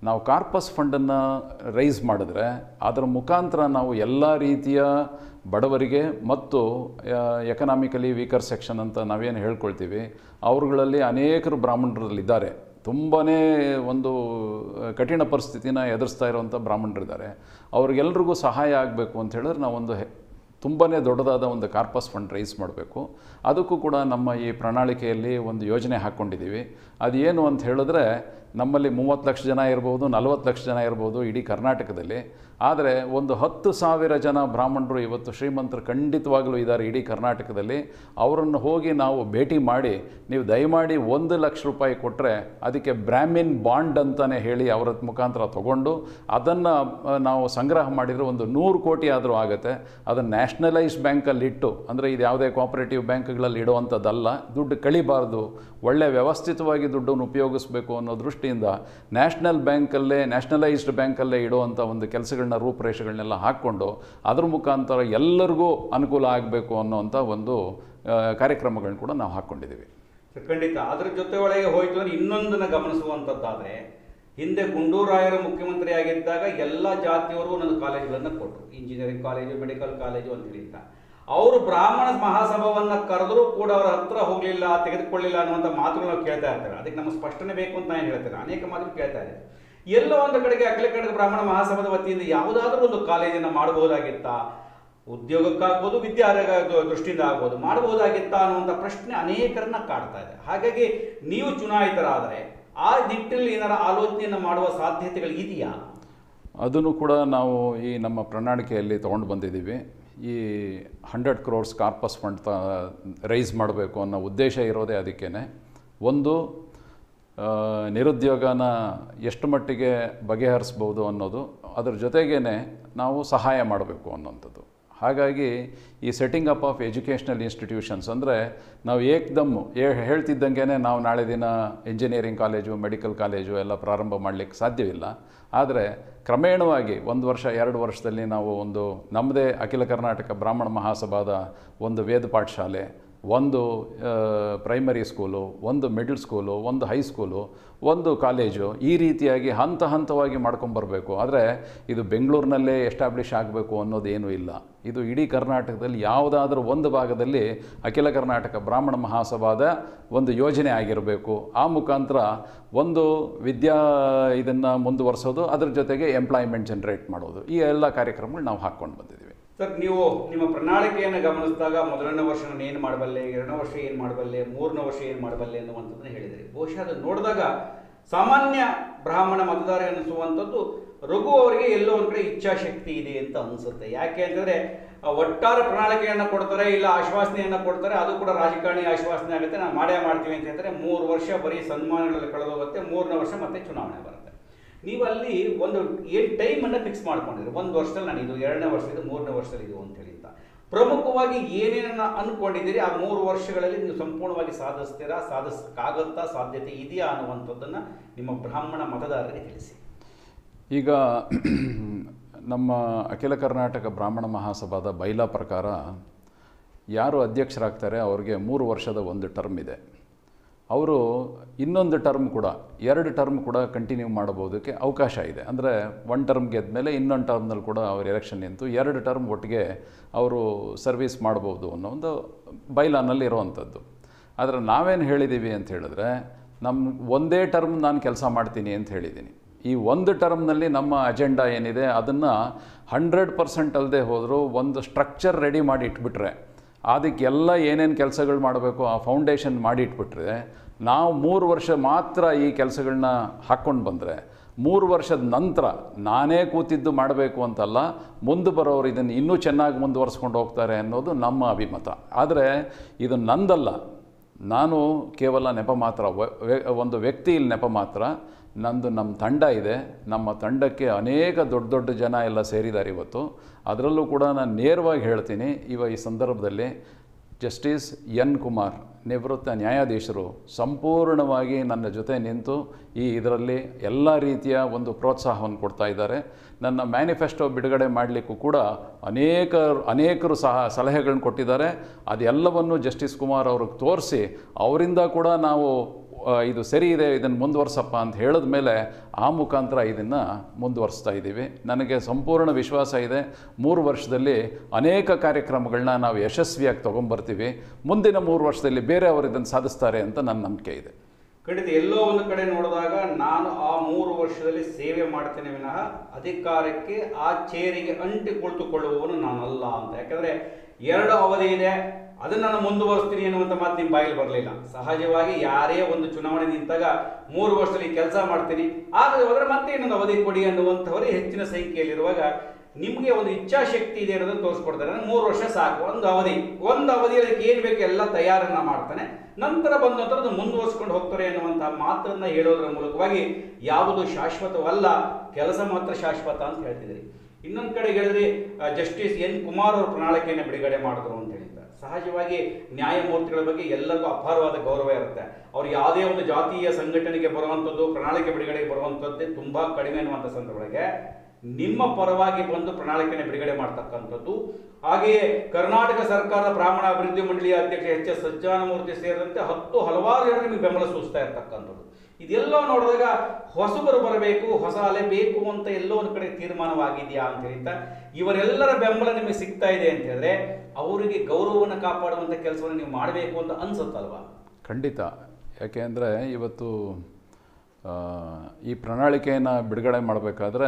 ನಾವು ಕಾರ್ಪಸ್ ಫಂಡನ್ನು ರೈಸ್ ಮಾಡಿದ್ರೆ ಅದರ ಮುಖಾಂತರ ನಾವು ಎಲ್ಲ ರೀತಿಯ ಬಡವರಿಗೆ ಮತ್ತು ಎಕನಾಮಿಕಲಿ ವೀಕರ್ ಸೆಕ್ಷನ್ ಅಂತ ನಾವೇನು ಹೇಳ್ಕೊಳ್ತೀವಿ ಅವ್ರುಗಳಲ್ಲಿ ಅನೇಕರು ಬ್ರಾಹ್ಮಣರಲ್ಲಿದ್ದಾರೆ ತುಂಬಾ ಒಂದು ಕಠಿಣ ಪರಿಸ್ಥಿತಿನ ಎದುರಿಸ್ತಾ ಇರುವಂಥ ಬ್ರಾಹ್ಮಣರಿದ್ದಾರೆ ಅವ್ರಿಗೆಲ್ರಿಗೂ ಸಹಾಯ ಆಗಬೇಕು ಅಂತ ಹೇಳಿದ್ರೆ ನಾವೊಂದು ಹೆ- ತುಂಬಾ ದೊಡ್ಡದಾದ ಒಂದು ಕಾರ್ಪಸ್ ಫಂಡ್ ರೈಸ್ ಮಾಡಬೇಕು ಅದಕ್ಕೂ ಕೂಡ ನಮ್ಮ ಈ ಪ್ರಣಾಳಿಕೆಯಲ್ಲಿ ಒಂದು ಯೋಜನೆ ಹಾಕ್ಕೊಂಡಿದ್ದೀವಿ ಅದೇನು ಅಂತ ಹೇಳಿದ್ರೆ ನಮ್ಮಲ್ಲಿ ಮೂವತ್ತು ಲಕ್ಷ ಜನ ಇರ್ಬೋದು ನಲವತ್ತು ಲಕ್ಷ ಜನ ಇರ್ಬೋದು ಇಡೀ ಕರ್ನಾಟಕದಲ್ಲಿ ಆದರೆ ಒಂದು ಹತ್ತು ಸಾವಿರ ಜನ ಬ್ರಾಹ್ಮಣರು ಇವತ್ತು ಶ್ರೀಮಂತರು ಖಂಡಿತವಾಗಲೂ ಇದ್ದಾರೆ ಇಡೀ ಕರ್ನಾಟಕದಲ್ಲಿ ಅವರನ್ನು ಹೋಗಿ ನಾವು ಭೇಟಿ ಮಾಡಿ ನೀವು ದಯಮಾಡಿ ಒಂದು ಲಕ್ಷ ರೂಪಾಯಿ ಕೊಟ್ಟರೆ ಅದಕ್ಕೆ ಬ್ರಾಹ್ಮಿನ್ ಬಾಂಡ್ ಅಂತಲೇ ಹೇಳಿ ಅವರ ಮುಖಾಂತರ ತಗೊಂಡು ಅದನ್ನು ನಾವು ಸಂಗ್ರಹ ಮಾಡಿದರೆ ಒಂದು ನೂರು ಕೋಟಿ ಆದರೂ ಆಗುತ್ತೆ ಅದನ್ನು ನ್ಯಾಷನಲೈಸ್ಡ್ ಬ್ಯಾಂಕಲ್ಲಿ ಇಟ್ಟು ಅಂದರೆ ಇದು ಯಾವುದೇ ಕೋಆಪರೇಟಿವ್ ಬ್ಯಾಂಕ್ಗಳಲ್ಲಿ ಇಡುವಂಥದ್ದಲ್ಲ ದುಡ್ಡು ಕಳಿಬಾರ್ದು ಒಳ್ಳೆ ವ್ಯವಸ್ಥಿತವಾಗಿ ದುಡ್ಡನ್ನು ಉಪಯೋಗಿಸಬೇಕು ಅನ್ನೋ ದೃಷ್ಟಿಯಿಂದ ನ್ಯಾಷನಲ್ ಬ್ಯಾಂಕಲ್ಲೇ ನ್ಯಾಷನಲೈಸ್ಡ್ ಬ್ಯಾಂಕಲ್ಲೇ ಇಡುವಂಥ ಒಂದು ಕೆಲಸಗಳನ್ನ ರೂಪುರೇಷೆಗಳನ್ನೆಲ್ಲ ಹಾಕ್ಕೊಂಡು ಅದ್ರ ಮುಖಾಂತರ ಎಲ್ಲರಿಗೂ ಅನುಕೂಲ ಆಗಬೇಕು ಅನ್ನೋವಂಥ ಒಂದು ಆ, ಕಾರ್ಯಕ್ರಮಗಳನ್ನ ಕೂಡ ನಾವು ಹಾಕ್ಕೊಂಡಿದ್ದೀವಿ ಸರ್, ಖಂಡಿತ ಅದ್ರ ಜೊತೆ ಒಳಗೆ ಹೋಯ್ತು ಅಂದ್ರೆ ಇನ್ನೊಂದನ್ನು ಗಮನಿಸುವಂಥದ್ದಾದ್ರೆ ಹಿಂದೆ ಗುಂಡೂರಾಯರು ಮುಖ್ಯಮಂತ್ರಿ ಆಗಿದ್ದಾಗ ಎಲ್ಲ ಜಾತಿಯವರು ಒಂದೊಂದು ಕಾಲೇಜುಗಳನ್ನು ಕೊಟ್ಟರು ಇಂಜಿನಿಯರಿಂಗ್ ಕಾಲೇಜು ಮೆಡಿಕಲ್ ಕಾಲೇಜು ಅಂತ ಹೇಳಿದ್ದ ಅವರು ಬ್ರಾಹ್ಮಣ ಮಹಾಸಭಾವನ್ನ ಕರೆದರೂ ಕೂಡ ಅವರ ಹತ್ರ ಹೋಗಲಿಲ್ಲ ತೆಗೆದುಕೊಳ್ಳಿಲ್ಲ ಅನ್ನುವಂಥ ಮಾತುಗಳು ನಾವು ಕೇಳ್ತಾ ಇರ್ತೇವೆ ಅದಕ್ಕೆ ನಮ್ಮ ಸ್ಪಷ್ಟನೆ ಬೇಕು ಅಂತ ನಾನು ಹೇಳ್ತೇನೆ ಅನೇಕ ಮಾತುಗಳು ಕೇಳ್ತಾ ಇದ್ದೇವೆ ಎಲ್ಲೋ ಒಂದು ಕಡೆಗೆ ಅಖಿಲ ಕನ್ನಡ ಬ್ರಾಹ್ಮಣ ಮಹಾಸಭಾದ ವತಿಯಿಂದ ಯಾವುದಾದ್ರೂ ಒಂದು ಕಾಲೇಜನ್ನು ಮಾಡಬಹುದಾಗಿತ್ತಾ ಉದ್ಯೋಗಕ್ಕಾಗ್ಬೋದು ವಿದ್ಯಾರ್ಹ ದೃಷ್ಟಿಯಿಂದ ಆಗ್ಬೋದು ಮಾಡಬಹುದಾಗಿತ್ತಾ ಅನ್ನುವಂಥ ಪ್ರಶ್ನೆ ಅನೇಕರನ್ನ ಕಾಡ್ತಾ ಇದೆ ಹಾಗಾಗಿ ನೀವು ಚುನಾಯಿತರಾದರೆ ಆ ನಿಟ್ಟಿನಲ್ಲಿ ಏನಾರ ಆಲೋಚನೆಯನ್ನು ಮಾಡುವ ಸಾಧ್ಯತೆಗಳು ಇದೆಯಾ ಅದನ್ನು ಕೂಡ ನಾವು ಈ ನಮ್ಮ ಪ್ರಣಾಳಿಕೆಯಲ್ಲಿ ತೊಗೊಂಡು ಬಂದಿದ್ದೀವಿ ಈ hundred crores corpus fund to raise ಮಾಡಬೇಕು ಅನ್ನೋ ಉದ್ದೇಶ ಇರೋದೇ ಅದಕ್ಕೇ ಒಂದು ಆ, ನಿರುದ್ಯೋಗನ ಎಷ್ಟು ಮಟ್ಟಿಗೆ ಬಗೆಹರಿಸ್ಬೋದು ಅನ್ನೋದು ಅದ್ರ ಜೊತೆಗೇ ನಾವು ಸಹಾಯ ಮಾಡಬೇಕು ಅನ್ನೋಂಥದ್ದು ಹಾಗಾಗಿ ಈ setting up of educational institutions ಅಂದರೆ ನಾವು ಏಕ್ದಮ್ ಏ- ಹೇಳ್ತಿದ್ದಂಗೆ ನಾವು ನಾಳೆ ದಿನ ಇಂಜಿನಿಯರಿಂಗ್ ಕಾಲೇಜು ಮೆಡಿಕಲ್ ಕಾಲೇಜು ಎಲ್ಲ ಪ್ರಾರಂಭ ಮಾಡಲಿಕ್ಕೆ ಸಾಧ್ಯವಿಲ್ಲ ಆದರೆ ಕ್ರಮೇಣವಾಗಿ ಒಂದು ವರ್ಷ ಎರಡು ವರ್ಷದಲ್ಲಿ ನಾವು ಒಂದು ನಮ್ಮದೇ ಅಖಿಲ ಕರ್ನಾಟಕ ಬ್ರಾಹ್ಮಣ ಮಹಾಸಭಾದ ಒಂದು ವೇದ ಪಾಠಶಾಲೆ ಒಂದು ಪ್ರೈಮರಿ ಸ್ಕೂಲು ಒಂದು ಮಿಡ್ಲ್ ಸ್ಕೂಲು ಒಂದು ಹೈಸ್ಕೂಲು ಒಂದು ಕಾಲೇಜು ಈ ರೀತಿಯಾಗಿ ಹಂತ ಹಂತವಾಗಿ ಮಾಡ್ಕೊಂಬರ್ಬೇಕು ಆದರೆ ಇದು ಬೆಂಗಳೂರಿನಲ್ಲೇ ಎಸ್ಟಾಬ್ಲಿಷ್ ಆಗಬೇಕು ಅನ್ನೋದೇನೂ ಇಲ್ಲ ಇದು ಇಡೀ ಕರ್ನಾಟಕದಲ್ಲಿ ಯಾವುದಾದ್ರೂ ಒಂದು ಭಾಗದಲ್ಲಿ ಅಖಿಲ ಕರ್ನಾಟಕ ಬ್ರಾಹ್ಮಣ ಮಹಾಸಭಾದ ಒಂದು ಯೋಜನೆ ಆಗಿರಬೇಕು ಆ ಮುಖಾಂತರ ಒಂದು ವಿದ್ಯಾ ಇದನ್ನು ಮುಂದುವರಿಸೋದು ಅದ್ರ ಜೊತೆಗೆ ಎಂಪ್ಲಾಯ್ಮೆಂಟ್ ಜನರೇಟ್ ಮಾಡೋದು ಈ ಎಲ್ಲ ಕಾರ್ಯಕ್ರಮಗಳು ನಾವು ಹಾಕ್ಕೊಂಡು ಬಂದಿದ್ದೀವಿ ಸರ್ ನೀವು ನಿಮ್ಮ ಪ್ರಣಾಳಿಕೆಯನ್ನು ಗಮನಿಸಿದಾಗ ಮೊದಲನೇ ವರ್ಷ ನಾನು ಏನು ಮಾಡಬಲ್ಲೆ ಎರಡನೇ ವರ್ಷ ಏನು ಮಾಡಬಲ್ಲೆ ಮೂರನೇ ವರ್ಷ ಏನು ಮಾಡಬಲ್ಲೆ ಅನ್ನುವಂಥದ್ದನ್ನ ಹೇಳಿದ್ರಿ ಬಹುಶಃ ಅದು ನೋಡಿದಾಗ ಸಾಮಾನ್ಯ ಬ್ರಾಹ್ಮಣ ಮತದಾರ ಅನ್ನಿಸುವಂಥದ್ದು ರಘು ಅವರಿಗೆ ಎಲ್ಲೋ ಒಂದು ಕಡೆ ಇಚ್ಛಾಶಕ್ತಿ ಇದೆ ಅಂತ ಅನಿಸುತ್ತೆ ಯಾಕೆ ಅಂತಂದ್ರೆ ಆ, ಒಟ್ಟಾರೆ ಪ್ರಣಾಳಿಕೆಯನ್ನು ಕೊಡ್ತಾರೆ ಇಲ್ಲ ಆಶ್ವಾಸನೆಯನ್ನು ಕೊಡ್ತಾರೆ ಅದು ಕೂಡ ರಾಜಕಾರಣಿ ಆಶ್ವಾಸನೆ ಆಗುತ್ತೆ ನಾವು ಮಾಡೇ ಮಾಡ್ತೀವಿ ಅಂತ ಹೇಳ್ತಾರೆ ಮೂರು ವರ್ಷ ಬರೀ ಸನ್ಮಾನಗಳಲ್ಲಿ ಕಳೆದೋಗುತ್ತೆ ಮೂರನೇ ವರ್ಷ ಮತ್ತೆ ಚುನಾವಣೆ ಬರುತ್ತೆ ನೀವು ಅಲ್ಲಿ ಒಂದು ಏನು ಟೈಮನ್ನು ಫಿಕ್ಸ್ ಮಾಡ್ಕೊಂಡಿರಿ ಒಂದು ವರ್ಷದಲ್ಲಿ ನಾನು ಇದು ಎರಡನೇ ವರ್ಷ ಇದು ಮೂರನೇ ವರ್ಷದಲ್ಲಿ ಇದು ಅಂತ ಹೇಳಿ ಅಂತ ಪ್ರಮುಖವಾಗಿ ಏನೇನನ್ನ ಅನ್ಕೊಂಡಿದ್ದೀರಿ ಆ ಮೂರು ವರ್ಷಗಳಲ್ಲಿ ನೀವು ಸಂಪೂರ್ಣವಾಗಿ ಸಾಧಿಸ್ತೀರಾ ಸಾಧಿಸಕ್ಕಾಗತ್ತಾ ಸಾಧ್ಯತೆ ಇದೆಯಾ ಅನ್ನುವಂಥದ್ದನ್ನು ನಿಮ್ಮ ಬ್ರಾಹ್ಮಣ ಮತದಾರರಿಗೆ ತಿಳಿಸಿ ಈಗ ನಮ್ಮ ಅಖಿಲ ಕರ್ನಾಟಕ ಬ್ರಾಹ್ಮಣ ಮಹಾಸಭಾದ ಬೈಲಾ ಪ್ರಕಾರ ಯಾರು ಅಧ್ಯಕ್ಷರಾಗ್ತಾರೆ ಅವ್ರಿಗೆ ಮೂರು ವರ್ಷದ ಒಂದು ಟರ್ಮ್ ಇದೆ ಅವರು ಇನ್ನೊಂದು ಟರ್ಮ್ ಕೂಡ ಎರಡು ಟರ್ಮ್ ಕೂಡ ಕಂಟಿನ್ಯೂ ಮಾಡಬಹುದಕ್ಕೆ ಅವಕಾಶ ಇದೆ ಅಂದರೆ ಒನ್ ಟರ್ಮ್ ಗೆದ್ಮೇಲೆ ಇನ್ನೊಂದು ಟರ್ಮ್ನಲ್ಲಿ ಕೂಡ ಅವ್ರು ಎಲೆಕ್ಷನ್ ನಿಂತು ಎರಡು ಟರ್ಮ್ ಒಟ್ಟಿಗೆ ಅವರು ಸರ್ವಿಸ್ ಮಾಡ್ಬೋದು ಅನ್ನೋ ಒಂದು ಬೈಲಾನಲ್ಲಿ ಇರುವಂಥದ್ದು ಆದರೆ ನಾವೇನು ಹೇಳಿದ್ದೀವಿ ಅಂತ ಹೇಳಿದ್ರೆ ನಮ್ಮ ಒಂದೇ ಟರ್ಮ್ ನಾನು ಕೆಲಸ ಮಾಡ್ತೀನಿ ಅಂತ ಹೇಳಿದ್ದೀನಿ ಈ ಒಂದು ಟರ್ಮ್ನಲ್ಲಿ ನಮ್ಮ ಅಜೆಂಡಾ ಏನಿದೆ ಅದನ್ನು ಹಂಡ್ರೆಡ್ ಪರ್ಸೆಂಟ್ ಅಲ್ಲದೆ ಹೋದರೂ ಒಂದು ಸ್ಟ್ರಕ್ಚರ್ ರೆಡಿ ಮಾಡಿ ಇಟ್ಬಿಟ್ರೆ ಅದಕ್ಕೆಲ್ಲ ಏನೇನು ಕೆಲಸಗಳು ಮಾಡಬೇಕು ಆ ಫೌಂಡೇಶನ್ ಮಾಡಿ ಇಟ್ಬಿಟ್ರೆ ನಾವು ಮೂರು ವರ್ಷ ಮಾತ್ರ ಈ ಕೆಲಸಗಳನ್ನ ಹಾಕ್ಕೊಂಡು ಬಂದರೆ ಮೂರು ವರ್ಷದ ನಂತರ ನಾನೇ ಕೂತಿದ್ದು ಮಾಡಬೇಕು ಅಂತಲ್ಲ ಮುಂದೆ ಬರೋರು ಇದನ್ನು ಇನ್ನೂ ಚೆನ್ನಾಗಿ ಮುಂದುವರ್ಸ್ಕೊಂಡು ಹೋಗ್ತಾರೆ ಅನ್ನೋದು ನಮ್ಮ ಅಭಿಮತ ಆದರೆ ಇದು ನಂದಲ್ಲ ನಾನು ಕೇವಲ ನೆಪ ಮಾತ್ರ ವ- ವ್ಯ- ಒಂದು ವ್ಯಕ್ತಿ ಇಲ್ಲಿ ನೆಪ ಮಾತ್ರ ನಂದು ನಮ್ಮ ತಂಡ ಇದೆ ನಮ್ಮ ತಂಡಕ್ಕೆ ಅನೇಕ ದೊಡ್ಡ ದೊಡ್ಡ ಜನ ಎಲ್ಲ ಸೇರಿದ್ದಾರೆ ಇವತ್ತು ಅದರಲ್ಲೂ ಕೂಡ ನಾನು ನೇರವಾಗಿ ಹೇಳ್ತೀನಿ ಇವ ಈ ಸಂದರ್ಭದಲ್ಲಿ ಜಸ್ಟಿಸ್ ಎನ್ ಕುಮಾರ್ ನಿವೃತ್ತ ನ್ಯಾಯಾಧೀಶರು ಸಂಪೂರ್ಣವಾಗಿ ನನ್ನ ಜೊತೆ ನಿಂತು ಈ ಇದರಲ್ಲಿ ಎಲ್ಲ ರೀತಿಯ ಒಂದು ಪ್ರೋತ್ಸಾಹವನ್ನು ಕೊಡ್ತಾ ಇದ್ದಾರೆ ನನ್ನ ಮ್ಯಾನಿಫೆಸ್ಟೋ ಬಿಡುಗಡೆ ಮಾಡಲಿಕ್ಕೂ ಕೂಡ ಅನೇಕ ಅನೇಕರು ಸಹ ಸಲಹೆಗಳನ್ನ ಕೊಟ್ಟಿದ್ದಾರೆ ಅದೆಲ್ಲವನ್ನು ಜಸ್ಟಿಸ್ ಕುಮಾರ್ ಅವ್ರಿಗೆ ತೋರಿಸಿ ಅವರಿಂದ ಕೂಡ ನಾವು ಆ, ಇದು ಸರಿ ಇದೆ ಇದನ್ನು ಮುಂದುವರ್ಸಪ್ಪ ಅಂತ ಹೇಳಿದ ಮೇಲೆ ಆ ಮುಖಾಂತರ ಇದನ್ನು ಮುಂದುವರಿಸ್ತಾ ಇದ್ದೀವಿ ನನಗೆ ಸಂಪೂರ್ಣ ವಿಶ್ವಾಸ ಇದೆ ಮೂರು ವರ್ಷದಲ್ಲಿ ಅನೇಕ ಕಾರ್ಯಕ್ರಮಗಳನ್ನ ನಾವು ಯಶಸ್ವಿಯಾಗಿ ತೊಗೊಂಬರ್ತೀವಿ ಮುಂದಿನ ಮೂರು ವರ್ಷದಲ್ಲಿ ಬೇರೆಯವರು ಇದನ್ನು ಸಾಧಿಸ್ತಾರೆ ಅಂತ ನನ್ನ ನಂಬಿಕೆ ಇದೆ ಖಂಡಿತ ಎಲ್ಲೋ ಒಂದು ಕಡೆ ನೋಡಿದಾಗ ನಾನು ಆ ಮೂರು ವರ್ಷದಲ್ಲಿ ಸೇವೆ ಮಾಡ್ತೇನೆ ವಿನಃ ಅಧಿಕಾರಕ್ಕೆ ಆ ಚೇರಿಗೆ ಅಂಟಿ ಕುಳಿತುಕೊಳ್ಳುವವನು ನಾನಲ್ಲ ಅಂತ ಯಾಕಂದ್ರೆ ಎರಡು ಅವಧಿ ಇದೆ ಅದನ್ನು ನಾನು ಮುಂದುವರಿಸ್ತೀನಿ ಅನ್ನುವಂಥ ಮಾತು ನಿಮ್ಮ ಬಾಯಲ್ಲಿ ಬರಲಿಲ್ಲ ಸಹಜವಾಗಿ ಯಾರೇ ಒಂದು ಚುನಾವಣೆ ನಿಂತಾಗ ಮೂರು ವರ್ಷದಲ್ಲಿ ಕೆಲಸ ಮಾಡ್ತೀನಿ ಆಗದೆ ಹೋದ್ರೆ ಮತ್ತೆ ಇನ್ನೊಂದು ಅವಧಿ ಕೊಡಿ ಅನ್ನುವಂಥವರೇ ಹೆಚ್ಚಿನ ಸಂಖ್ಯೆಯಲ್ಲಿರುವಾಗ ನಿಮಗೆ ಒಂದು ಇಚ್ಛಾಶಕ್ತಿ ಇದೆ ಅನ್ನೋದನ್ನು ತೋರಿಸ್ಕೊಡ್ತಾರೆ ಅಂದ್ರೆ ಮೂರು ವರ್ಷ ಸಾಕು ಒಂದು ಅವಧಿ ಒಂದು ಅವಧಿಯಲ್ಲಿ ಅದಕ್ಕೆ ಏನು ಬೇಕು ಎಲ್ಲ ತಯಾರನ್ನ ಮಾಡ್ತಾನೆ ನಂತರ ಬಂದ ನಂತರ ಅದು ಮುಂದುವರಿಸ್ಕೊಂಡು ಹೋಗ್ತಾರೆ ಅನ್ನುವಂತಹ ಮಾತನ್ನ ಹೇಳೋದ್ರ ಮೂಲಕವಾಗಿ ಯಾವುದು ಶಾಶ್ವತವಲ್ಲ ಕೆಲಸ ಮಾತ್ರ ಶಾಶ್ವತ ಅಂತ ಹೇಳ್ತಿದ್ರಿ ಇನ್ನೊಂದು ಕಡೆ ಹೇಳಿದ್ರಿ ಜಸ್ಟಿಸ್ ಎನ್ ಕುಮಾರ್ ಅವರು ಪ್ರಣಾಳಿಕೆಯನ್ನು ಬಿಡುಗಡೆ ಮಾಡಿದ್ರು ಅಂತ ಹೇಳಿದ್ದಾರೆ ಸಹಜವಾಗಿ ನ್ಯಾಯಮೂರ್ತಿಗಳ ಬಗ್ಗೆ ಎಲ್ಲರಿಗೂ ಅಪಾರವಾದ ಗೌರವ ಇರುತ್ತೆ ಅವ್ರು ಯಾವುದೇ ಒಂದು ಜಾತೀಯ ಸಂಘಟನೆಗೆ ಬರುವಂಥದ್ದು ಪ್ರಣಾಳಿಕೆ ಬಿಡುಗಡೆಗೆ ಬರುವಂಥದ್ದೇ ತುಂಬಾ ಕಡಿಮೆ ಅನ್ನುವಂಥ ಸಂದರ್ಭಗಳಿಗೆ ನಿಮ್ಮ ಪರವಾಗಿ ಬಂದು ಪ್ರಣಾಳಿಕೆಯನ್ನು ಬಿಡುಗಡೆ ಮಾಡ್ತಕ್ಕಂಥದ್ದು ಹಾಗೆಯೇ ಕರ್ನಾಟಕ ಸರ್ಕಾರದ ಬ್ರಾಹ್ಮಣ ಅಭಿವೃದ್ಧಿ ಮಂಡಳಿಯ ಅಧ್ಯಕ್ಷ ಎಚ್ ಎಸ್ ಸಜ್ಜಾನಮೂರ್ತಿ ಸೇರಿದಂತೆ ಹತ್ತು ಹಲವಾರು ಜನರು ನಿಮಗೆ ಬೆಂಬಲ ಸೂಚಿಸ್ತಾ ಇರ್ತಕ್ಕಂಥದ್ದು ಇದೆಲ್ಲ ನೋಡಿದಾಗ ಹೊಸಬರು ಬರಬೇಕು ಹೊಸ ಅಲೆ ಬೇಕು ಅಂತ ಎಲ್ಲೋ ಒಂದು ಕಡೆ ತೀರ್ಮಾನವಾಗಿದೆಯಾ ಅಂತ ಹೇಳ್ತಾ ಇವರೆಲ್ಲರ ಬೆಂಬಲ ನಿಮಗೆ ಸಿಗ್ತಾ ಇದೆ ಅಂತ ಹೇಳಿದ್ರೆ ಅವರಿಗೆ ಗೌರವವನ್ನು ಕಾಪಾಡುವಂಥ ಕೆಲಸವನ್ನು ನೀವು ಮಾಡಬೇಕು ಅಂತ ಅನ್ಸುತ್ತಲ್ವಾ ಖಂಡಿತ ಯಾಕೆ ಅಂದರೆ ಇವತ್ತು ಆ, ಈ ಪ್ರಣಾಳಿಕೆಯನ್ನು ಬಿಡುಗಡೆ ಮಾಡಬೇಕಾದ್ರೆ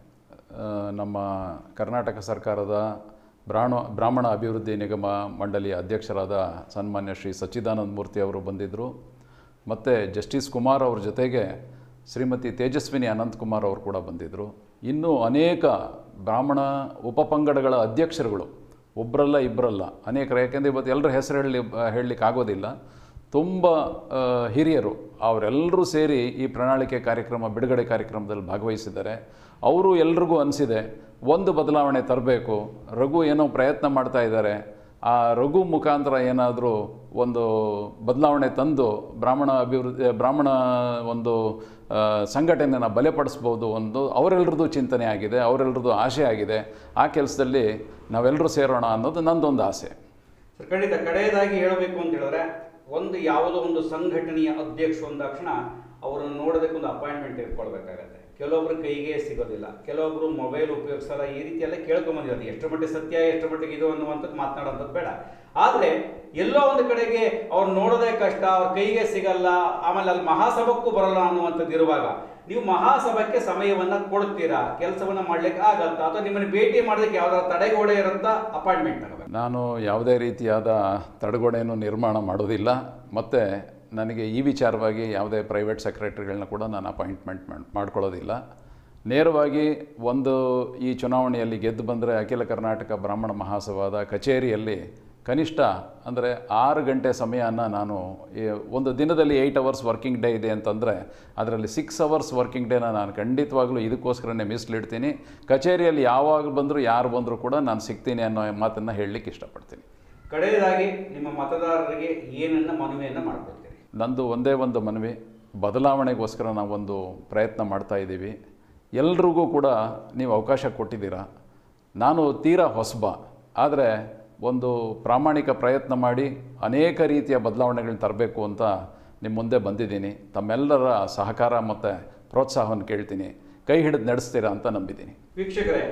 ಆ, ನಮ್ಮ ಕರ್ನಾಟಕ ಸರ್ಕಾರದ ಬ್ರಾಹ್ಮ ಬ್ರಾಹ್ಮಣ ಅಭಿವೃದ್ಧಿ ನಿಗಮ ಮಂಡಳಿಯ ಅಧ್ಯಕ್ಷರಾದ ಸನ್ಮಾನ್ಯ ಶ್ರೀ ಸಚ್ಚಿದಾನಂದ ಮೂರ್ತಿ ಅವರು ಬಂದಿದ್ದರು ಮತ್ತು ಜಸ್ಟಿಸ್ ಕುಮಾರ್ ಅವ್ರ ಜೊತೆಗೆ ಶ್ರೀಮತಿ ತೇಜಸ್ವಿನಿ ಅನಂತಕುಮಾರ್ ಅವರು ಕೂಡ ಬಂದಿದ್ದರು ಇನ್ನೂ ಅನೇಕ ಬ್ರಾಹ್ಮಣ ಉಪಪಂಗಡಗಳ ಅಧ್ಯಕ್ಷರುಗಳು ಒಬ್ಬರಲ್ಲ ಇಬ್ಬರಲ್ಲ ಅನೇಕರು ಯಾಕೆಂದರೆ ಇವತ್ತು ಎಲ್ಲರ ಹೆಸರು ಹೇಳಿ ಹೇಳಲಿಕ್ಕೆ ಆಗೋದಿಲ್ಲ ತುಂಬ ಆ, ಹಿರಿಯರು ಅವರೆಲ್ಲರೂ ಸೇರಿ ಈ ಪ್ರಣಾಳಿಕೆ ಕಾರ್ಯಕ್ರಮ ಬಿಡುಗಡೆ ಕಾರ್ಯಕ್ರಮದಲ್ಲಿ ಭಾಗವಹಿಸಿದ್ದಾರೆ ಅವರು ಎಲ್ರಿಗೂ ಅನಿಸಿದೆ ಒಂದು ಬದಲಾವಣೆ ತರಬೇಕು ರಘು ಏನೋ ಪ್ರಯತ್ನ ಮಾಡ್ತಾ ಇದ್ದಾರೆ ಆ ರಘು ಮುಖಾಂತರ ಏನಾದರೂ ಒಂದು ಬದಲಾವಣೆ ತಂದು ಬ್ರಾಹ್ಮಣ ಅಭಿವೃದ್ಧಿ ಬ್ರಾಹ್ಮಣ ಒಂದು ಆ, ಸಂಘಟನೆಯನ್ನು ಬಲಪಡಿಸ್ಬೋದು ಒಂದು ಅವರೆಲ್ಲರದ್ದು ಚಿಂತನೆ ಆಗಿದೆ ಅವರೆಲ್ಲರದ್ದು ಆಸೆ ಆಗಿದೆ ಆ ಕೆಲಸದಲ್ಲಿ ನಾವೆಲ್ಲರೂ ಸೇರೋಣ ಅನ್ನೋದು ನಂದೊಂದು ಆಸೆ ಸರ್, ಖಂಡಿತ ಕಡೆಯದಾಗಿ ಹೇಳಬೇಕು ಅಂತ ಹೇಳಿದ್ರೆ ಒಂದು ಯಾವುದೋ ಒಂದು ಸಂಘಟನೆಯ ಅಧ್ಯಕ್ಷ ಅಂದಾಕ್ಷಣ ಅವರನ್ನು ನೋಡೋದಕ್ಕೆ ಒಂದು ಅಪಾಯಿಂಟ್ಮೆಂಟ್ ಇಟ್ಕೊಳ್ಬೇಕಾಗತ್ತೆ ಕೆಲವೊಬ್ರು ಕೈಗೆ ಸಿಗೋದಿಲ್ಲ ಕೆಲವೊಬ್ರು ಮೊಬೈಲ್ ಉಪಯೋಗಿಸಲ್ಲ ಈ ರೀತಿ ಎಲ್ಲ ಕೇಳ್ಕೊಂಬಂದಿರೋದು ಎಷ್ಟು ಮಟ್ಟಿಗೆ ಸತ್ಯ ಎಷ್ಟು ಮಟ್ಟಿಗೆ ಇದು ಅನ್ನುವಂಥದ್ದು ಮಾತನಾಡೋಂಥದ್ದು ಬೇಡ ಆದರೆ ಎಲ್ಲೋ ಒಂದು ಕಡೆಗೆ ಅವ್ರು ನೋಡೋದೇ ಕಷ್ಟ ಅವ್ರ ಕೈಗೆ ಸಿಗಲ್ಲ ಆಮೇಲೆ ಅಲ್ಲಿ ಮಹಾಸಭಕ್ಕೂ ಬರಲ್ಲ ಅನ್ನುವಂಥದ್ದು ಇರುವಾಗ ನೀವು ಮಹಾಸಭಕ್ಕೆ ಸಮಯವನ್ನ ಕೊಡ್ತೀರಾ ಕೆಲಸವನ್ನ ಮಾಡ್ಲಿಕ್ಕೆ ಆಗತ್ತಾ ಅಥವಾ ನಿಮ್ಮನ್ನು ಭೇಟಿ ಮಾಡೋದಕ್ಕೆ ಯಾವ್ದಾದ್ರು ತಡೆಗೋಡೆ ಇರುತ್ತಾ ಅಪಾಯಿಂಟ್ಮೆಂಟ್ ತಗೋಬೇಕು ನಾನು ಯಾವುದೇ ರೀತಿಯಾದ ತಡೆಗೋಡೆಯನ್ನು ನಿರ್ಮಾಣ ಮಾಡೋದಿಲ್ಲ ಮತ್ತು ನನಗೆ ಈ ವಿಚಾರವಾಗಿ ಯಾವುದೇ ಪ್ರೈವೇಟ್ ಸೆಕ್ರೆಟರಿಗಳನ್ನ ಕೂಡ ನಾನು ಅಪಾಯಿಂಟ್ಮೆಂಟ್ ಮಾಡ್ಕೊಳ್ಳೋದಿಲ್ಲ ನೇರವಾಗಿ ಒಂದು ಈ ಚುನಾವಣೆಯಲ್ಲಿ ಗೆದ್ದು ಬಂದರೆ ಅಖಿಲ ಕರ್ನಾಟಕ ಬ್ರಾಹ್ಮಣ ಮಹಾಸಭಾದ ಕಚೇರಿಯಲ್ಲಿ ಕನಿಷ್ಠ ಅಂದರೆ ಆರು ಗಂಟೆ ಸಮಯನ ನಾನು ಈ ಒಂದು ದಿನದಲ್ಲಿ ಏಯ್ಟ್ ಅವರ್ಸ್ ವರ್ಕಿಂಗ್ ಡೇ ಇದೆ ಅಂತಂದರೆ ಅದರಲ್ಲಿ ಸಿಕ್ಸ್ ಅವರ್ಸ್ ವರ್ಕಿಂಗ್ ಡೇನ ನಾನು ಖಂಡಿತವಾಗ್ಲೂ ಇದಕ್ಕೋಸ್ಕರನೇ ಮೀಸಲಿಡ್ತೀನಿ ಕಚೇರಿಯಲ್ಲಿ ಯಾವಾಗ ಬಂದರೂ ಯಾರು ಬಂದರೂ ಕೂಡ ನಾನು ಸಿಗ್ತೀನಿ ಅನ್ನೋ ಮಾತನ್ನು ಹೇಳಲಿಕ್ಕೆ ಇಷ್ಟಪಡ್ತೀನಿ ಕಡೆಯದಾಗಿ ನಿಮ್ಮ ಮತದಾರರಿಗೆ ಏನನ್ನ ಮನವಿಯನ್ನ ಮಾಡ್ಕೊಳ್ತೀರಿ ನಂದು ಒಂದೇ ಒಂದು ಮನವಿ ಬದಲಾವಣೆಗೋಸ್ಕರ ನಾವೊಂದು ಪ್ರಯತ್ನ ಮಾಡ್ತಾ ಇದ್ದೀವಿ ಎಲ್ರಿಗೂ ಕೂಡ ನೀವು ಅವಕಾಶ ಕೊಟ್ಟಿದ್ದೀರಾ ನಾನು ತೀರಾ ಹೊಸಬ ಆದರೆ ಒಂದು ಪ್ರಾಮಾಣಿಕ ಪ್ರಯತ್ನ ಮಾಡಿ ಅನೇಕ ರೀತಿಯ ಬದಲಾವಣೆಗಳನ್ನ ತರಬೇಕು ಅಂತ ನಿಮ್ಮ ಮುಂದೆ ಬಂದಿದ್ದೀನಿ ತಮ್ಮೆಲ್ಲರ ಸಹಕಾರ ಮತ್ತು ಪ್ರೋತ್ಸಾಹವನ್ನು ಕೇಳ್ತೀನಿ ಕೈ ಹಿಡಿದು ನಡೆಸ್ತೀರಾ ಅಂತ ನಂಬಿದ್ದೀನಿ ವೀಕ್ಷಕರೇ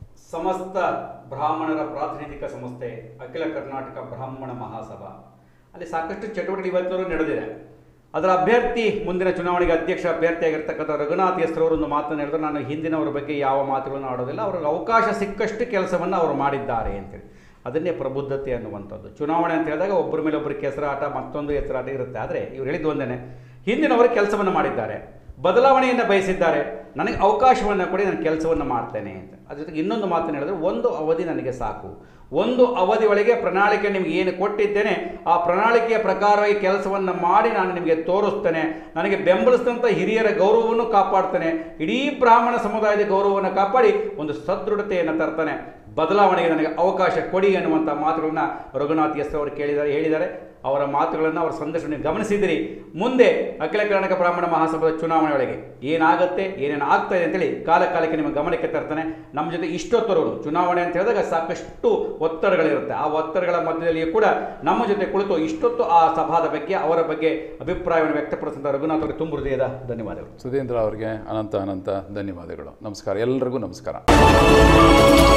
ಸಮಸ್ತ ಬ್ರಾಹ್ಮಣರ ಪ್ರಾತಿನಿಧಿಕ ಸಂಸ್ಥೆ ಅಖಿಲ ಕರ್ನಾಟಕ ಬ್ರಾಹ್ಮಣ ಮಹಾಸಭಾ ಅಲ್ಲಿ ಸಾಕಷ್ಟು ಚಟುವಟಿಕೆ ಇವತ್ತವರೆಗೂ ನಡೆದಿದೆ ಅದರ ಅಭ್ಯರ್ಥಿ ಮುಂದಿನ ಚುನಾವಣೆಗೆ ಅಧ್ಯಕ್ಷ ಅಭ್ಯರ್ಥಿಯಾಗಿರ್ತಕ್ಕಂಥ ರಘುನಾಥ್ ಹೆಸರವರು ಒಂದು ಮಾತನ್ನು ಹೇಳಿದ್ರು ನಾನು ಹಿಂದಿನವರ ಬಗ್ಗೆ ಯಾವ ಮಾತುಗಳನ್ನು ಆಡೋದಿಲ್ಲ ಅವ್ರಿಗೆ ಅವಕಾಶ ಸಿಕ್ಕಷ್ಟು ಕೆಲಸವನ್ನು ಅವರು ಮಾಡಿದ್ದಾರೆ ಅಂತೇಳಿ ಅದನ್ನೇ ಪ್ರಬುದ್ಧತೆ ಅನ್ನುವಂಥದ್ದು ಚುನಾವಣೆ ಅಂತ ಹೇಳಿದಾಗ ಒಬ್ಬರ ಮೇಲೆ ಒಬ್ಬರು ಕೆಸರಾಟ ಮತ್ತೊಂದು ಹೆಸರಾಟ ಇರುತ್ತೆ ಆದರೆ ಇವ್ರು ಹೇಳಿದ್ದು ಒಂದೇನೆ ಹಿಂದಿನವರು ಕೆಲಸವನ್ನು ಮಾಡಿದ್ದಾರೆ ಬದಲಾವಣೆಯನ್ನು ಬಯಸಿದ್ದಾರೆ ನನಗೆ ಅವಕಾಶವನ್ನು ಕೊಡಿ ನಾನು ಕೆಲಸವನ್ನು ಮಾಡ್ತೇನೆ ಅಂತ ಅದ್ರ ಜೊತೆಗೆ ಇನ್ನೊಂದು ಮಾತನ್ನು ಹೇಳಿದ್ರೆ ಒಂದು ಅವಧಿ ನನಗೆ ಸಾಕು ಒಂದು ಅವಧಿ ಒಳಗೆ ಪ್ರಣಾಳಿಕೆ ನಿಮಗೆ ಏನು ಕೊಟ್ಟಿದ್ದೇನೆ ಆ ಪ್ರಣಾಳಿಕೆಯ ಪ್ರಕಾರವಾಗಿ ಕೆಲಸವನ್ನು ಮಾಡಿ ನಾನು ನಿಮಗೆ ತೋರಿಸ್ತೇನೆ ನನಗೆ ಬೆಂಬಲಿಸಿದಂಥ ಹಿರಿಯರ ಗೌರವವನ್ನು ಕಾಪಾಡ್ತೇನೆ ಇಡೀ ಬ್ರಾಹ್ಮಣ ಸಮುದಾಯದ ಗೌರವವನ್ನು ಕಾಪಾಡಿ ಒಂದು ಸದೃಢತೆಯನ್ನು ತರ್ತಾನೆ ಬದಲಾವಣೆಗೆ ನನಗೆ ಅವಕಾಶ ಕೊಡಿ ಅನ್ನುವಂಥ ಮಾತುಗಳನ್ನ ರಘುನಾಥ್ ಎಸ್ ಅವರು ಕೇಳಿದ್ದಾರೆ ಹೇಳಿದ್ದಾರೆ ಅವರ ಮಾತುಗಳನ್ನು ಅವರ ಸಂದೇಶ ನೀವು ಗಮನಿಸಿದಿರಿ ಮುಂದೆ ಅಖಿಲ ಕರ್ನಾಟಕ ಬ್ರಾಹ್ಮಣ ಮಹಾಸಭಾದ ಚುನಾವಣೆ ಒಳಗೆ ಏನಾಗುತ್ತೆ ಏನೇನು ಆಗ್ತಾ ಇದೆ ಅಂತೇಳಿ ಕಾಲ ಕಾಲಕ್ಕೆ ನಿಮ್ಮ ಗಮನಕ್ಕೆ ತರ್ತಾನೆ ನಮ್ಮ ಜೊತೆ ಇಷ್ಟೊತ್ತರವರು ಚುನಾವಣೆ ಅಂತ ಹೇಳಿದಾಗ ಸಾಕಷ್ಟು ಒತ್ತಡಗಳಿರುತ್ತೆ ಆ ಒತ್ತಡಗಳ ಮಧ್ಯದಲ್ಲಿಯೂ ಕೂಡ ನಮ್ಮ ಜೊತೆ ಕುಳಿತು ಇಷ್ಟೊತ್ತು ಆ ಸಭಾದ ಬಗ್ಗೆ ಅವರ ಬಗ್ಗೆ ಅಭಿಪ್ರಾಯವನ್ನು ವ್ಯಕ್ತಪಡಿಸಿದ ರಘುನಾಥ್ ಅವರಿಗೆ ತುಂಬ ಹೃದಯದ ಧನ್ಯವಾದಗಳು ಸುಧೀಂದ್ರ ಅವರಿಗೆ ಅನಂತ ಅನಂತ ಧನ್ಯವಾದಗಳು ನಮಸ್ಕಾರ ಎಲ್ಲರಿಗೂ ನಮಸ್ಕಾರ